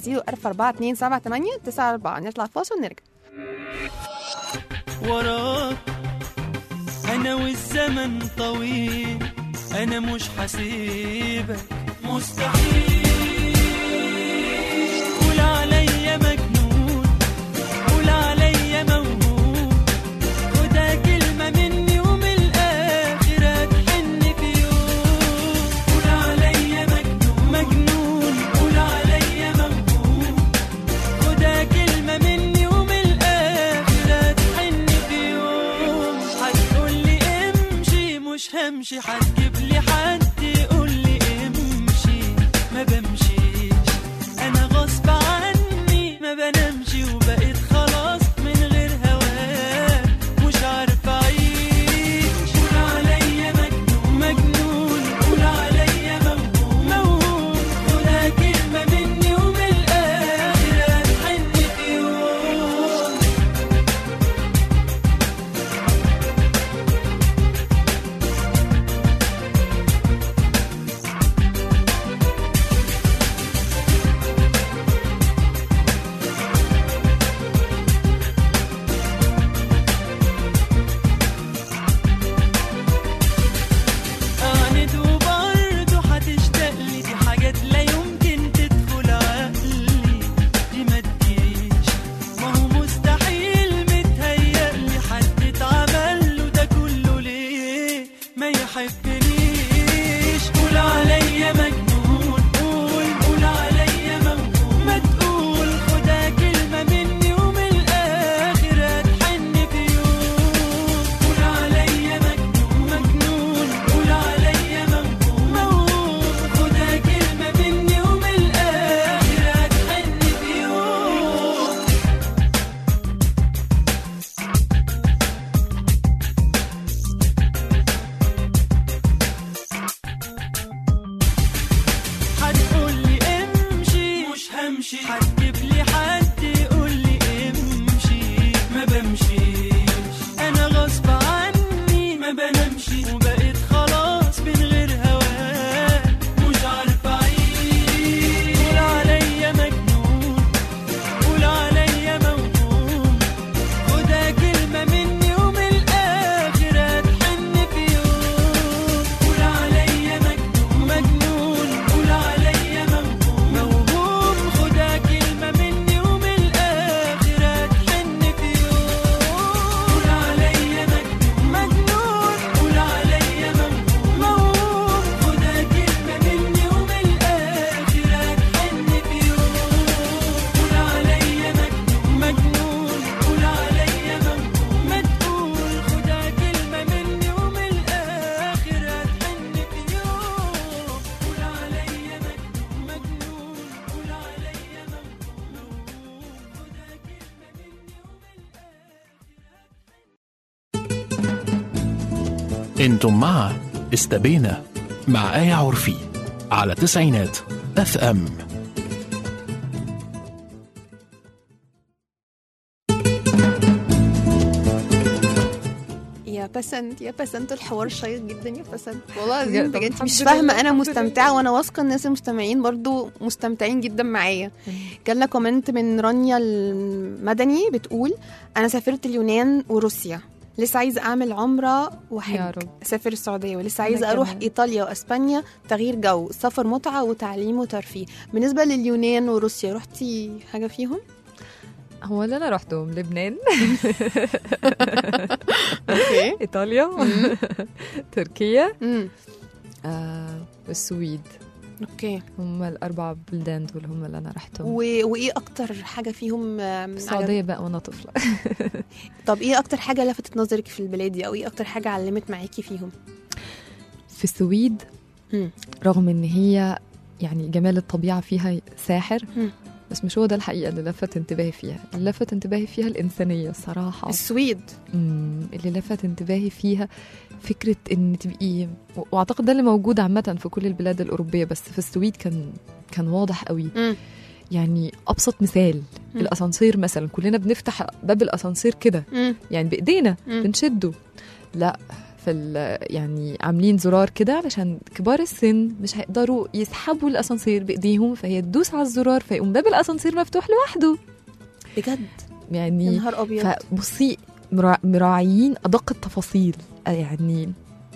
0 94 نطلع فاصل ونرجع وراك انا والزمن طويل انا مش حسيبك مستحيل قول عليا مجنون قول عليا موهوب خدها كلمة مني ومن الآخر هتحن في يوم قول عليا مجنون مجنون قول عليا موهوب خدها كلمة مني ومن الآخر هتحن في يوم هتقولي امشي مش همشي هتجيب لي حد يقول لي امشي ما بمشيش انا غصب عني ما بنامش وبقيت خلاص من غير هواك مش عارف اعيش قول عليا مجنون مجنون قول عليا موهوم موهوم خدها كلمة مني ومن الآخر هتحن في يوم بمشي هتجيب لي حد يقول لي امشي ما بمشيش انا غصب عني ما بنامش وبقيت خلاص من غير هواك مش عارف اعيش قول عليا مجنون قول عليا موهوم خدها كلمة مني ومن الآخر هتحن في يوم قول عليا مجنون مجنون قول عليا موهوم موهوم خدها كلمة مني ومن الآخر هتحن في يوم قول عليا مجنون مجنون قول عليا موهوم موهوم خدها كلمة مني ومن الآخر هتحن في يوم قول عليا مجنون مجنون قول عليا موهوم ما تقول خدها كلمة مني ومن الآخر هتحن في يوم قول عليا مجنون مجنون قول عليا موهوم خدها كلمة مني ومن الآخر انتم مع استبينا مع آية عرفي على تسعينات اف ام يا بسنت يا بسنت الحوار شيق جدا يا بسنت والله بجد، العظيم بجد الحمد مش لله، فاهمه انا الحمد مستمتعه لله. وانا واثقه الناس المستمعين برضو مستمتعين جدا معايا جالنا كومنت من رانيا المدني بتقول انا سافرت اليونان وروسيا لسه عايزه اعمل عمره وحج يا رب. اسافر السعوديه ولسه أنا عايزه اروح كمان. ايطاليا واسبانيا تغيير جو السفر متعه وتعليم وترفيه بالنسبه لليونان وروسيا رحتي حاجه فيهم هو اللي انا رحتهم لبنان اوكي ايطاليا تركيا امم آه والسويد اوكي هم الاربع بلدان دول هم اللي انا رحتهم و... وايه اكتر حاجه فيهم آم، السعوديه بقى وانا طفله طب ايه اكتر حاجه لفتت نظرك في البلاد دي او ايه اكتر حاجه علمت معاكي فيهم في السويد مم. رغم ان هي يعني جمال الطبيعه فيها ساحر مم. بس مش هو ده الحقيقه اللي لفت انتباهي فيها اللي لفت انتباهي فيها الانسانيه الصراحه السويد مم، اللي لفت انتباهي فيها فكرة ان تبقي و- واعتقد ده اللي موجود عامة في كل البلاد الأوروبية بس في السويد كان كان واضح قوي مم. يعني أبسط مثال مم. الأسانسير مثلا كلنا بنفتح باب الأسانسير كده مم. يعني بإيدينا مم. بنشده لا في ال- يعني عاملين زرار كده علشان كبار السن مش هيقدروا يسحبوا الأسانسير بإيديهم فهي تدوس على الزرار فيقوم باب الأسانسير مفتوح لوحده بجد يا يعني نهار ابيض فبصي مرا- مراعيين ادق التفاصيل يعني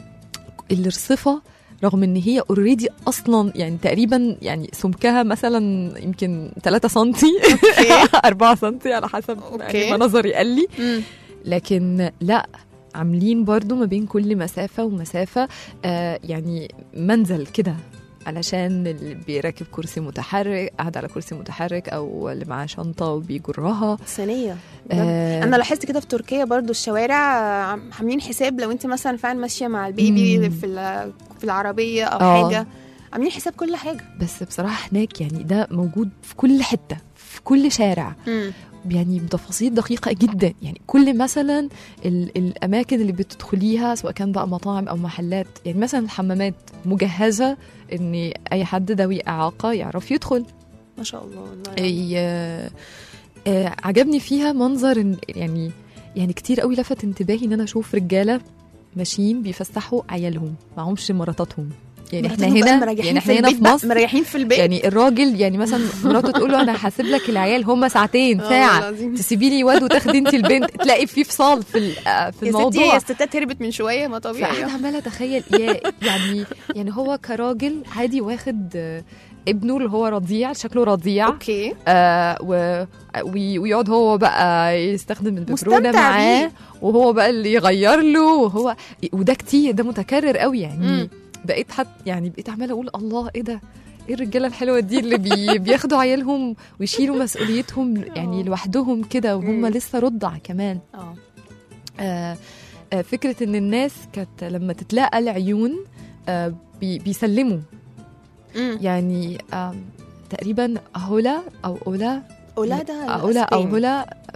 الرصفه رغم ان هي اوريدي اصلا يعني تقريبا يعني سمكها مثلا يمكن 3 سم اوكي 4 سم على حسب أوكي. يعني ما نظري قال لي مم. لكن لا عاملين برضو ما بين كل مسافة ومسافة آه يعني منزل كده علشان اللي بيركب كرسي متحرك قاعد على كرسي متحرك او اللي معاه شنطه وبيجرها ثانيه بجد. آه انا لاحظت كده في تركيا برضو الشوارع عم- عاملين حساب لو انت مثلا فعلا ماشيه مع البيبي مم. في ال- في العربيه او آه. حاجه عاملين حساب كل حاجه بس بصراحة هناك يعني ده موجود في كل حتة في كل شارع مم. يعني بتفاصيل دقيقة جدا يعني كل مثلا ال- الأماكن اللي بتدخليها سواء كان بقى مطاعم أو محلات يعني مثلا الحمامات مجهزة إن أي حد ذوي إعاقة يعرف يدخل ما شاء الله والله أي آه، آه، عجبني فيها منظر إن يعني يعني كتير قوي لفت انتباهي إن أنا أشوف رجالة ماشيين بيفسحوا عيالهم معهمش مراتاتهم يعني احنا مراتهم بقى هنا مريحين يعني في احنا هنا البيت في بقى، مصر مريحين في البيت يعني الراجل يعني مثلا مراته تقول له انا هسيب لك العيال هم ساعتين آه والله ساعه العظيم. تسيبي لي واد وتاخدي انت البنت تلاقي في فصال في ال- آه، في يا ستي الموضوع هي الستات هربت من شويه ما طبيعي فانا عماله اتخيل يا يعني يعني هو كراجل عادي واخد آه، ابنه اللي هو رضيع شكله رضيع اوكي آه و وي- ويقعد هو بقى يستخدم البترونه مستمتع معاه بيه. وهو بقى اللي يغير له وهو وده كتير ده متكرر قوي يعني مم. بقيت حت يعني بقيت عماله اقول الله ايه ده ايه الرجاله الحلوه دي اللي بي بياخدوا عيالهم ويشيلوا مسؤوليتهم يعني آه. لوحدهم كده وهم مم. لسه رضع كمان اه آه آه فكره ان الناس كانت لما تتلاقى العيون آه بي بيسلموا مم. يعني آه تقريبا هولا او اولا اولا ده اولا او الأسباني. هولا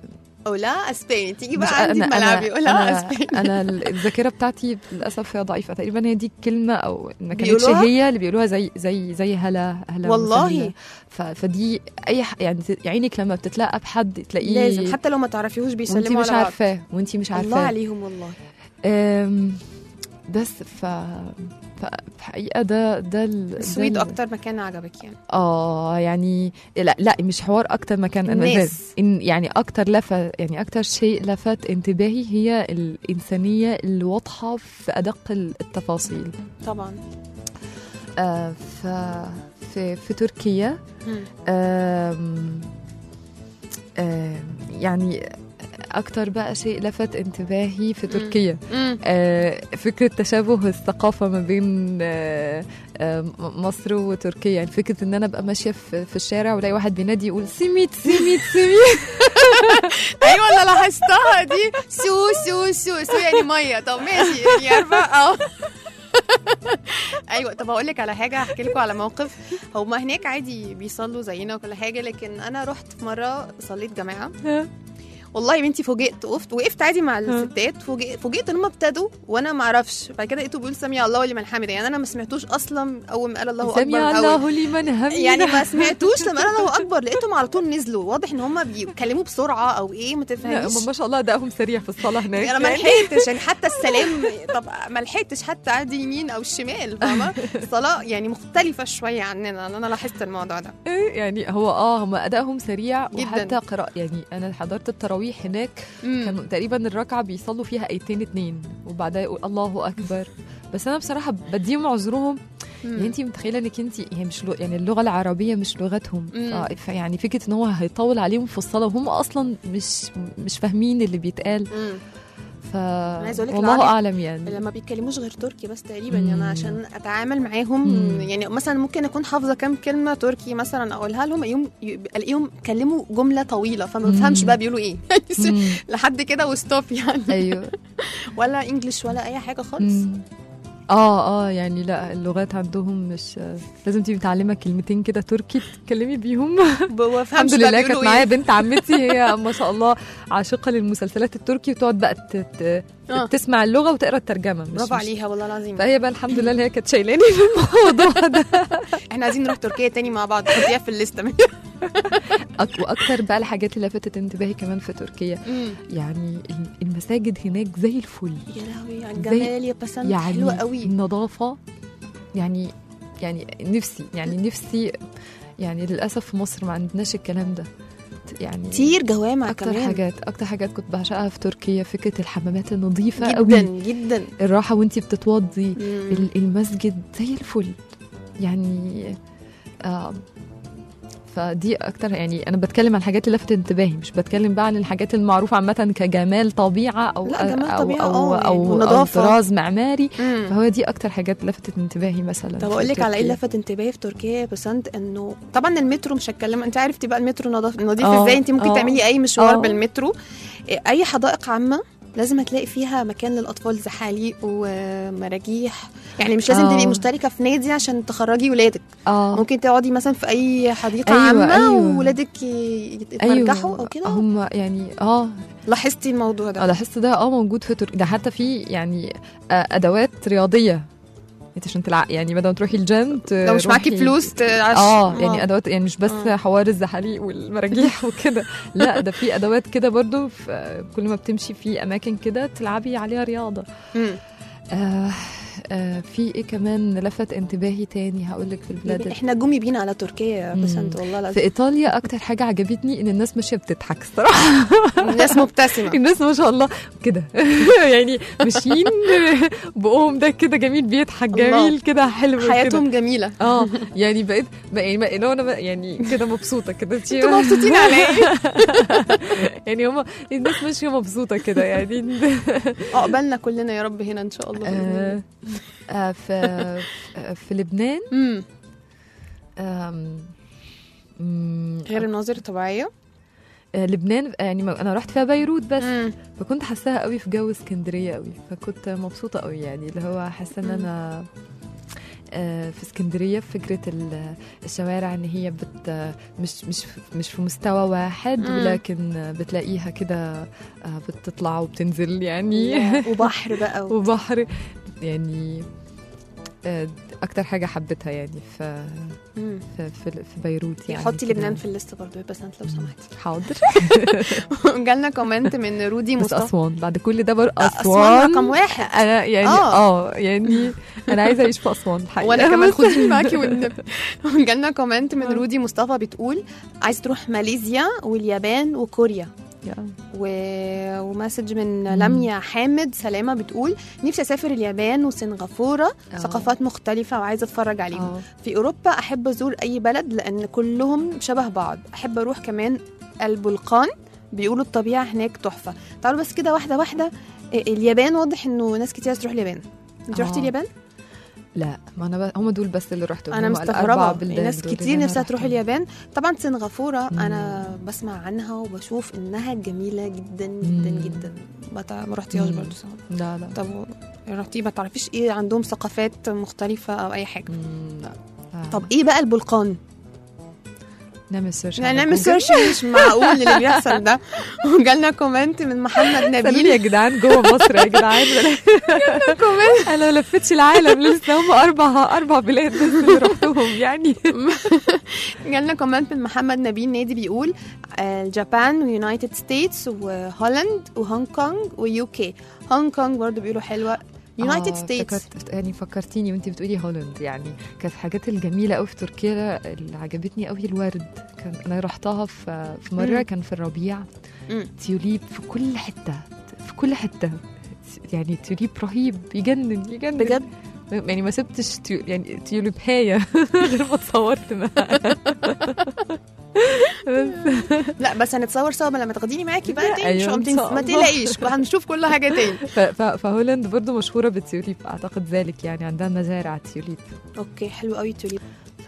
اولا اسباني تيجي مش- بقى عندي في ملعبي اولا أنا, اسباني انا الذاكره بتاعتي للاسف هي ضعيفه تقريبا هي دي الكلمه او ما كانتش بيقولوها؟ هي اللي بيقولوها زي زي زي هلا هلا والله؟ وسهلا. ف- فدي اي ح- يعني ت- عينك لما بتتلاقى بحد تلاقيه لازم حتى لو ما تعرفيهوش وانتي بيسلموا مش على بعض عارفاه وانتي مش الله عارفاه عليهم والله أم، بس ف ف- في حقيقه ده ده ال- ده السويد ال- اكتر مكان عجبك يعني اه يعني لا لا مش حوار اكتر مكان أنا الناس. زاد. إن يعني اكتر لفت يعني اكتر شيء لفت انتباهي هي الانسانيه الواضحه في ادق التفاصيل طبعا آه ف في في تركيا مم. آم، آم، يعني اكتر بقى شيء لفت انتباهي في تركيا مم. آه، فكرة تشابه الثقافة ما بين آه، آه، م- مصر وتركيا يعني فكرة ان انا ابقى ماشية في في الشارع والاقي واحد بينادي يقول سيميت سيميت سيميت ايوه انا لاحظتها دي سو سو سو سو يعني ميه طب ماشي يعني عارفه اه ايوه طب اقول لك على حاجه احكي لكم على موقف هما هناك عادي بيصلوا زينا وكل حاجه لكن انا رحت في مره صليت جماعه والله يا بنتي فوجئت وقفت وقفت عادي مع الستات فوجئت فوجئت ان هم ابتدوا وانا ما اعرفش بعد كده لقيته بيقول سميع الله ولمن حمده يعني انا ما سمعتوش اصلا اول ما قال الله اكبر سمع أول. الله لمن حمده يعني ما سمعتوش لما قال الله اكبر لقيتهم على طول نزلوا واضح ان هم بيتكلموا بسرعه او ايه ما لا، تفهميش هم ما شاء الله ادائهم سريع في الصلاة هناك انا ما يعني. لحقتش يعني حتى السلام طب ما لحقتش حتى عادي يمين او الشمال فاهمه الصلاه يعني مختلفه شويه عننا انا لاحظت الموضوع ده إيه، يعني هو اه هم ادائهم سريع جداً. وحتى قراءة يعني انا حضرت التراويح هناك مم. كانوا تقريبا الركعه بيصلوا فيها ايتين اتنين وبعدها يقول الله اكبر بس انا بصراحه بديهم عذرهم مم. يعني انت متخيله انك انت يعني مش لغ... يعني اللغه العربيه مش لغتهم ف... مم. فيعني فكره ان هو هيطول عليهم في الصلاه وهم اصلا مش مش فاهمين اللي بيتقال مم. ف عايزة أقولك والله العربي اعلم يعني لما بيتكلموش غير تركي بس تقريبا مم. يعني عشان اتعامل معاهم مم. يعني مثلا ممكن اكون حافظه كام كلمه تركي مثلا اقولها لهم يوم الاقيهم كلموا جمله طويله فما مم. بفهمش بقى بيقولوا ايه مم. لحد كده وستوب يعني ايوه ولا انجلش ولا اي حاجه خالص مم. اه اه يعني لا اللغات عندهم مش لازم تبقي متعلمه كلمتين كده تركي تتكلمي بيهم بفهمش الحمد بقى لله بيقولوا كانت إيه. معايا بنت عمتي هي ما شاء الله عاشقه للمسلسلات التركي وتقعد بقى ت- آه. ت- تسمع اللغه وتقرا الترجمه مش برافو مش- عليها والله العظيم فهي بقى الحمد لله اللي هي كانت شايلاني في الموضوع ده احنا عايزين نروح تركيا تاني مع بعض حطيها في الليسته أك- واكتر بقى الحاجات اللي لفتت انتباهي كمان في تركيا يعني ال- المساجد هناك زي الفل يا لهوي على زي- الجمال يا بسنت يعني حلوه قوي النظافه يعني يعني نفسي يعني نفسي يعني للاسف في مصر ما عندناش الكلام ده يعني كتير جوامع اكتر كمان حاجات اكتر حاجات كنت بعشقها في تركيا فكره الحمامات النظيفه جدا قوي جدا الراحه وانتي بتتوضي مم. ال- المسجد زي الفل يعني آه فدي اكتر يعني انا بتكلم عن الحاجات اللي لفتت انتباهي مش بتكلم بقى عن الحاجات المعروفه عامه كجمال طبيعه او لا، جمال او طبيعة، او, آه، أو, أو ونظافة. طراز معماري مم. فهو دي اكتر حاجات لفتت انتباهي مثلا طب في اقول لك على ايه تركيا. لفت انتباهي في تركيا يا بسنت انه طبعا المترو مش هتكلم انت عرفتي بقى المترو نظيف نظيف آه، ازاي انت ممكن آه. تعملي اي مشوار آه. بالمترو إيه، اي حدائق عامه لازم هتلاقي فيها مكان للاطفال زحاليق ومراجيح يعني مش لازم آه. تبقي مشتركه في نادي عشان تخرجي ولادك اه ممكن تقعدي مثلا في اي حديقه أيوة، عامه أيوة. وولادك ي- يتمرجحوا او كده هم يعني اه لاحظتي الموضوع اه ده لاحظت ده اه موجود في تركيا ده حتى في يعني آه، ادوات رياضيه انت عشان تلعب يعني بدل ما تروحي الجيم لو مش معاكي تروحي- فلوس تعش اه يعني ادوات يعني مش بس آه. حوار الزحاليق والمراجيح وكده لا ده في ادوات كده برضو في كل ما بتمشي في اماكن كده تلعبي عليها رياضه مم. آه آه في ايه كمان لفت انتباهي تاني هقول لك في البلاد احنا جومي بينا على تركيا يا مم. بسنت والله في العظيم ايطاليا اكتر حاجه عجبتني ان الناس ماشيه بتضحك الصراحه الناس مبتسمه الناس ما شاء الله كده يعني ماشيين بقهم ده كده جميل بيضحك الله. جميل كده حلو كده. حياتهم جميله اه يعني بقيت بقى يعني لو انا بقى يعني كده مبسوطه كده انتوا مبسوطين على ايه؟ يعني هم الناس ماشيه مبسوطه كده يعني عقبالنا كلنا يا رب هنا ان شاء الله بإذن الله. آه، آه، في في لبنان مم. آم، مم، غير المناظر الطبيعيه آه، لبنان يعني ما- انا رحت فيها بيروت بس مم. فكنت حاساها قوي في جو اسكندريه قوي فكنت مبسوطه قوي يعني اللي هو حاسه ان انا آه، في اسكندريه في فكره ال- الشوارع ان هي بت مش مش مش في مستوى واحد مم. ولكن بتلاقيها كده آه، بتطلع وبتنزل يعني وبحر بقى و... وبحر يعني آه، اكتر حاجه حبيتها يعني في مم. في, في, في بيروت يعني حطي كده. لبنان في الليست برضه بس انت لو سمحتي حاضر جالنا كومنت من رودي بس مصطفى اسوان بعد كل ده بر اسوان اسوان رقم واحد انا يعني آه. اه يعني انا عايزه اعيش في اسوان الحقيقه وانا كمان بس- خديني معاكي والنبي جالنا كومنت من رودي مصطفى بتقول عايز تروح ماليزيا واليابان وكوريا يا. و... ومسج من لميا حامد سلامه بتقول نفسي اسافر اليابان وسنغافوره آه. ثقافات مختلفه وعايزه اتفرج عليهم آه. في اوروبا احب ازور اي بلد لان كلهم شبه بعض احب اروح كمان البلقان بيقولوا الطبيعه هناك تحفه تعالوا بس كده واحده واحده إيه، اليابان واضح انه ناس كتير عايزة تروح اليابان انت آه. رحتي اليابان لا ما انا ب... هم دول بس اللي رحتهم انا هم الأربع مستغربه بلدان ناس دول كتير اللي أنا نفسها تروح رحتهم. اليابان طبعا سنغافوره مم. انا بسمع عنها وبشوف انها جميله جدا جدا مم. جدا ما تع- ما رحتيهاش مم. برضه صح لا لا طب و- رحتي ما تعرفيش ايه عندهم ثقافات مختلفه او اي حاجه مم، لا آه. طب ايه بقى البلقان نعمل سيرش لا على نعمل جوجل. سيرش مش معقول اللي بيحصل ده وجالنا كومنت من محمد سألوني نبيل يا جدعان جوه مصر يا جدعان انا ما لفتش العالم لسه هم اربع اربع بلاد بس اللي رحتهم يعني جالنا كومنت من محمد نبيل نادي بيقول آه، اليابان ويونايتد ستيتس وهولند وهونج كونج ويو كي هونج كونج برضه بيقولوا حلوه يونايتد آه، ستيتس افتكرت يعني فكرتيني وانت بتقولي هولند يعني كانت الحاجات الجميله قوي في تركيا اللي عجبتني قوي الورد كان انا رحتها في في مره مم. كان في الربيع مم. تيوليب في كل حته في كل حته يعني تيوليب رهيب يجنن يجنن بجد يعني ما سبتش تيو يعني تيوليب هاية غير ما اتصورت معاها بس لا بس هنتصور سوا لما تاخديني معاكي بقى لا، تاني أيوة، مش إن شاء ما الله. تقلقيش هنشوف كل حاجه تاني ف- ف- فهولند برضو مشهورة بالتيوليب أعتقد ذلك يعني عندها مزارع تيوليب اوكي حلو قوي توليب ف...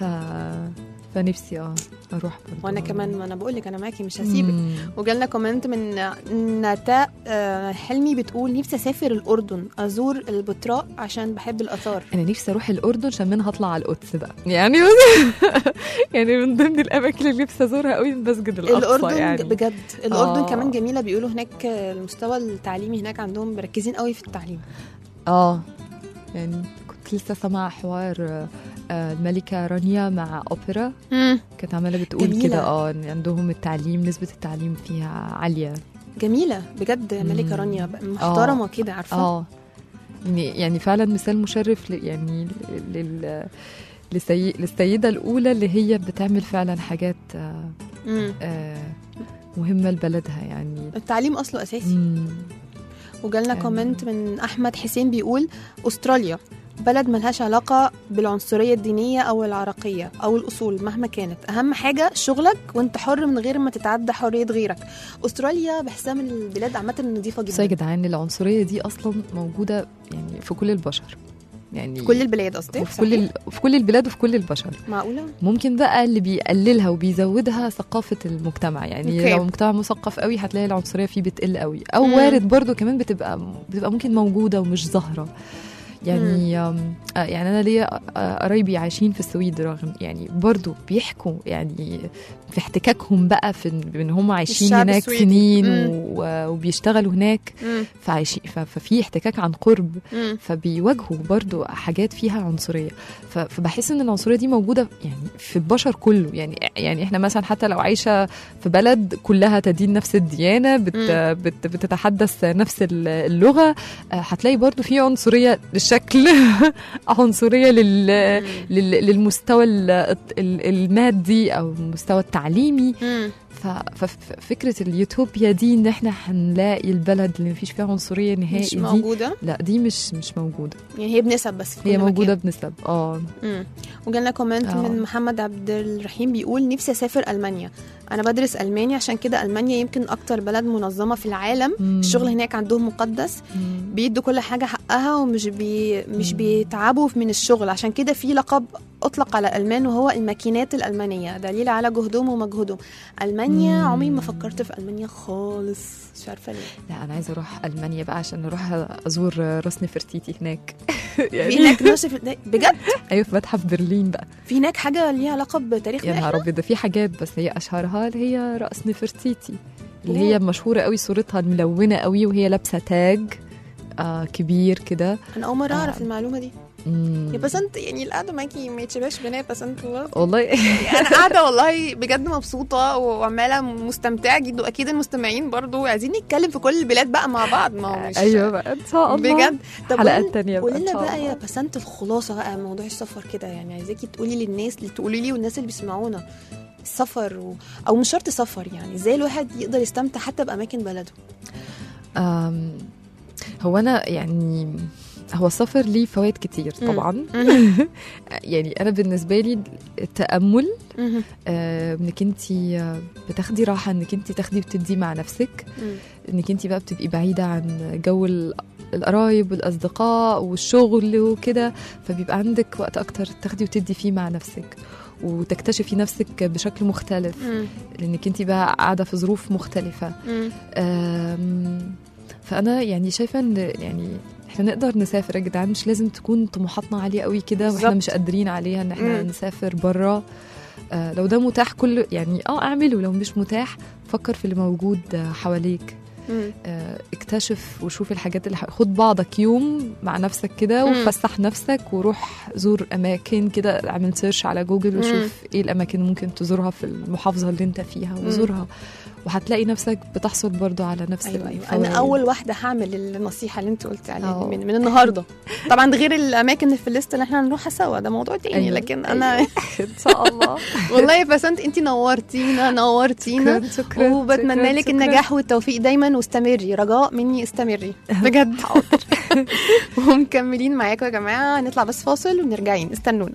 فنفسي اه أروح برضو وانا كمان ما انا بقول لك انا معاكي مش هسيبك مم. وجالنا كومنت من نتاء آه، حلمي بتقول نفسي اسافر الاردن ازور البتراء عشان بحب الاثار انا نفسي اروح الاردن عشان منها اطلع على القدس بقى يعني يعني من ضمن الاماكن اللي نفسي ازورها قوي المسجد الاقصى الاردن يعني بجد الاردن آه. كمان جميله بيقولوا هناك المستوى التعليمي هناك عندهم مركزين قوي في التعليم اه يعني كنت لسه سامعه حوار آه، آه، الملكه رانيا مع اوبرا كانت عماله بتقول جميلة. كده اه ان عندهم التعليم نسبه التعليم فيها عاليه جميله بجد ملكه مم. رانيا محترمه كده عارفه اه يعني يعني فعلا مثال مشرف ل- يعني لل للسي... للسيده الاولى اللي هي بتعمل فعلا حاجات آه، مم. آه، مهمه لبلدها يعني التعليم اصله اساسي مم. وجالنا يعني- كومنت من احمد حسين بيقول استراليا بلد ملهاش علاقة بالعنصرية الدينية أو العرقية أو الأصول مهما كانت أهم حاجة شغلك وأنت حر من غير ما تتعدى حرية غيرك أستراليا بحسها من البلاد عامة النظيفة بس يا جدا جدعان العنصريه دي اصلا موجوده يعني في كل البشر يعني في كل البلاد قصدي وفي كل ال... في كل البلاد وفي كل البشر معقولة ممكن بقى اللي بيقللها وبيزودها ثقافة المجتمع يعني أوكي. لو مجتمع مثقف قوي هتلاقي العنصرية فيه بتقل قوي أو مم. وارد برضو كمان بتبقى بتبقى ممكن موجودة ومش ظاهرة يعني آم، آه، يعني انا ليا آه، قرايبي عايشين في السويد رغم يعني برضو بيحكوا يعني في احتكاكهم بقى في إن- ان هم عايشين الشعب هناك السويدي. سنين مم. و- وبيشتغلوا هناك مم. فعايشين ف- ففي احتكاك عن قرب مم. فبيواجهوا برضو حاجات فيها عنصريه ف- فبحس ان العنصريه دي موجوده يعني في البشر كله يعني يعني احنا مثلا حتى لو عايشه في بلد كلها تدين نفس الديانه بت مم. بت بتتحدث نفس ال- اللغه آه، هتلاقي برضو في عنصريه للشكل عنصريه لل لل- للمستوى ال- ال- المادي او المستوى التعليمي مم. ف- ففكره اليوتوبيا دي ان احنا هنلاقي البلد اللي مفيش فيها عنصريه نهائي مش دي موجودة لا دي مش مش موجوده يعني هي بنسب بس في هي كل موجوده مكان. بنسب اه مم. وجالنا كومنت آه. من محمد عبد الرحيم بيقول نفسي اسافر المانيا انا بدرس المانيا عشان كده المانيا يمكن اكتر بلد منظمه في العالم مم. الشغل هناك عندهم مقدس مم. بيدوا كل حاجه حقها ومش بي مش مم. بيتعبوا من الشغل عشان كده في لقب أطلق على الألمان وهو الماكينات الألمانية دليل على جهدهم ومجهودهم ألمانيا مم. عمري ما فكرت في ألمانيا خالص مش عارفة ليه لا انا عايزه اروح المانيا بقى عشان اروح ازور راس نفرتيتي هناك في يعني هناك نصف بجد ايوه في متحف برلين بقى في هناك حاجة ليها علاقة بتاريخنا يا إحنا؟ نهار ابيض ده في حاجات بس هي اشهرها اللي هي راس نفرتيتي اللي أوه. هي مشهوره قوي صورتها الملونه قوي وهي لابسه تاج آه كبير كده أنا أول مرة أعرف آه. المعلومة دي مم. يا بس انت يعني القعده معاكي ما يتشبهش بنات بس انت والله انا قاعده والله بجد مبسوطه وعماله مستمتعه جدا واكيد المستمعين برضو عايزين نتكلم في كل البلاد بقى مع بعض ما هو مش ايوه بقى ان شاء الله بجد طب حلقات قولي- تانية بقى قولي إن لنا شاء بقى الله. يا بسنت الخلاصه بقى موضوع السفر كده يعني عايزاكي تقولي للناس اللي تقولي لي والناس اللي بيسمعونا السفر و... او مش شرط سفر يعني ازاي الواحد يقدر يستمتع حتى باماكن بلده أم، هو انا يعني هو السفر ليه فوائد كتير مم. طبعا يعني انا بالنسبه لي التامل مهم. آه، انك انت بتاخدي راحه انك انت تاخدي وتدي مع نفسك مم. انك انت بقى بتبقي بعيده عن جو ال- القرايب والاصدقاء والشغل وكده فبيبقى عندك وقت اكتر تاخدي وتدي فيه مع نفسك وتكتشفي نفسك بشكل مختلف مم. لانك انت بقى قاعده في ظروف مختلفه مم. أم، فانا يعني شايفه ان يعني احنا نقدر نسافر يا جدعان مش لازم تكون طموحاتنا عاليه قوي كده واحنا بالظبط. مش قادرين عليها ان احنا مم. نسافر بره آه لو ده متاح كل يعني اه اعمله لو مش متاح فكر في اللي موجود آه، حواليك مم. آه اكتشف وشوف الحاجات اللي ح- خد بعضك يوم مع نفسك كده مم. وفسح نفسك وروح زور اماكن كده اعمل سيرش على جوجل وشوف ايه الاماكن اللي ممكن تزورها في المحافظه اللي انت فيها وزورها وهتلاقي نفسك بتحصل برضو على نفس ايوه ايوه الفوائد. انا اول واحده هعمل النصيحه اللي انت قلتي عليها أه. دي من, من النهارده طبعا ده غير الاماكن اللي في الليست اللي احنا هنروحها سوا ده موضوع تاني أيوة، لكن انا ان شاء الله والله يا بسنت انت نورتينا نورتينا شكرا شكرا وبتمنى شكراً، لك شكراً. النجاح والتوفيق دايما واستمري رجاء مني استمري بجد حاضر ومكملين معاكم يا جماعه هنطلع بس فاصل ونرجعين استنونا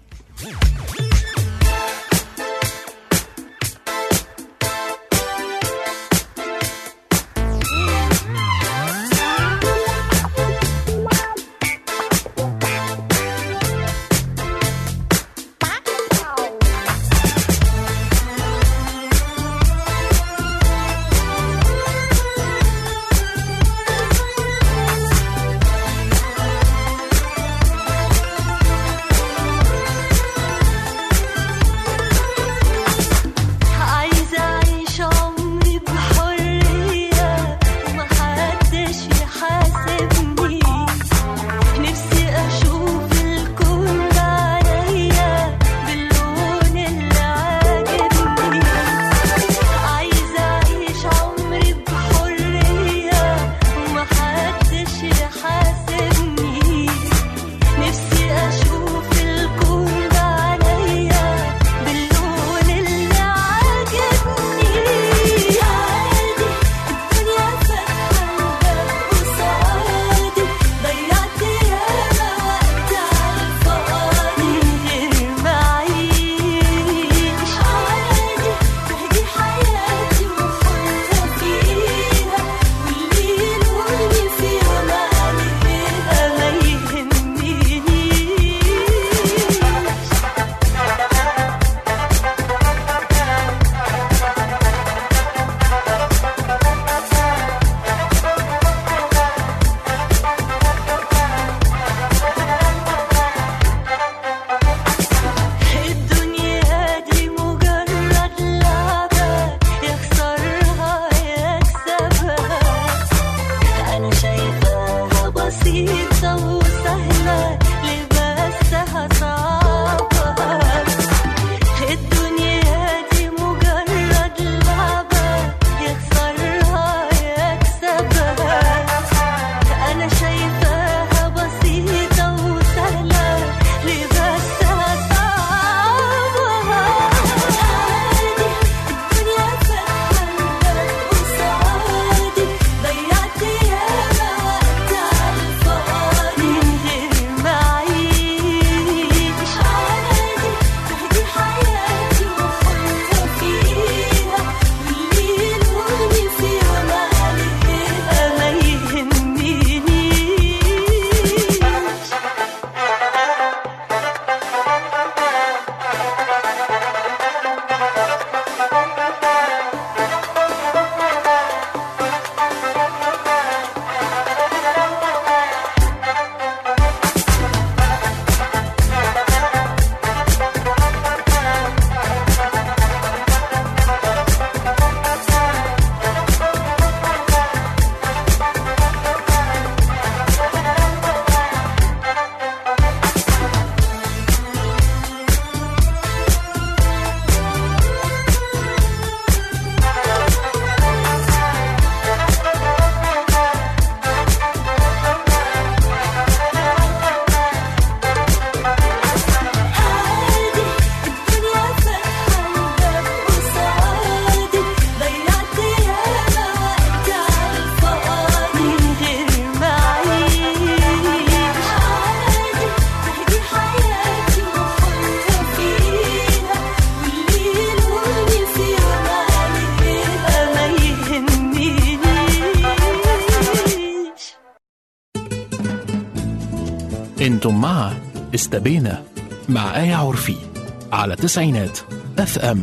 انتم مع استبينا مع آية عرفي على تسعينات اف ام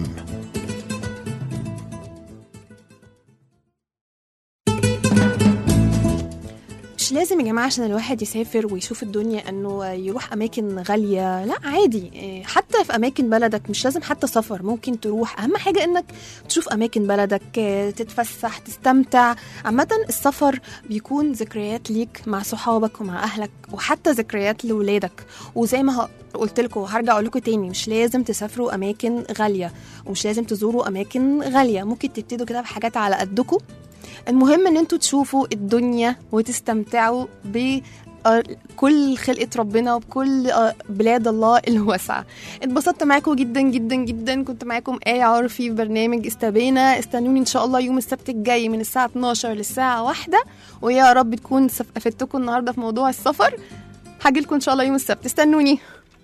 مش لازم يا جماعة عشان الواحد يسافر ويشوف الدنيا انه يروح اماكن غالية لا عادي إيه، حتى في اماكن بلدك مش لازم حتى سفر ممكن تروح اهم حاجة انك تشوف اماكن بلدك إيه، تتفسح تستمتع عامة السفر بيكون ذكريات ليك مع صحابك ومع اهلك وحتى ذكريات لولادك وزي ما ه- قلت لكم وهرجع اقول لكم تاني مش لازم تسافروا اماكن غالية ومش لازم تزوروا اماكن غالية ممكن تبتدوا كده بحاجات على قدكم المهم ان انتوا تشوفوا الدنيا وتستمتعوا ب آه، كل خلقة ربنا وبكل آه، بلاد الله الواسعة اتبسطت معاكم جدا جدا جدا كنت معاكم آية عرفي في برنامج استبينا استنوني إن شاء الله يوم السبت الجاي من الساعة 12 للساعة واحدة ويا رب تكون سف- افدتكم النهاردة في موضوع السفر هاجيلكم إن شاء الله يوم السبت استنوني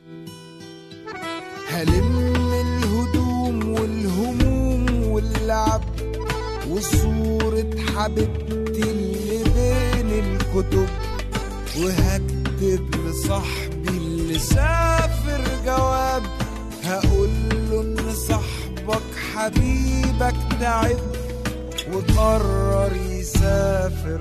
هلم الهدوم والهموم واللعب وصورة حبيبتي اللي بين الكتب وهكتب لصاحبي اللي سافر جواب هقول له ان صاحبك حبيبك تعب وقرر يسافر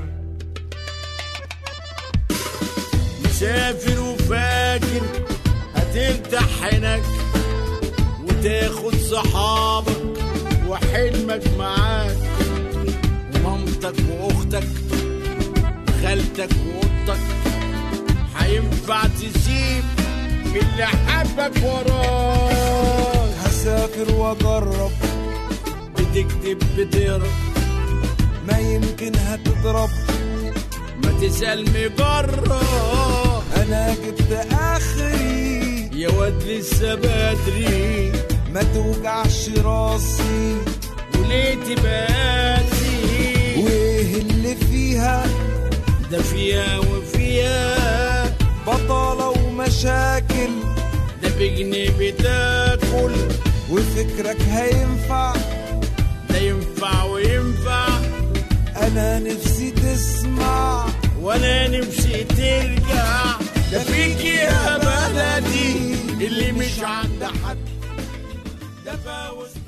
مسافر وفاكر هترتاح هناك وتاخد صحابك وحلمك معاك ومامتك واختك وخالتك واختك هينفع تسيب اللي حبك وراك هسافر واجرب بتكتب بتقرا ما يمكن هتضرب ما تسأل مجرب انا جبت اخري يا واد لسه بدري ما توجعش راسي وليه تباتي وايه اللي فيها ده فيها وفيها بطالة ومشاكل ده بجنيه بتاكل وفكرك هينفع ده ينفع وينفع انا نفسي تسمع وانا نفسي ترجع ده فيك يا بلدي اللي مش عند حد ده فوز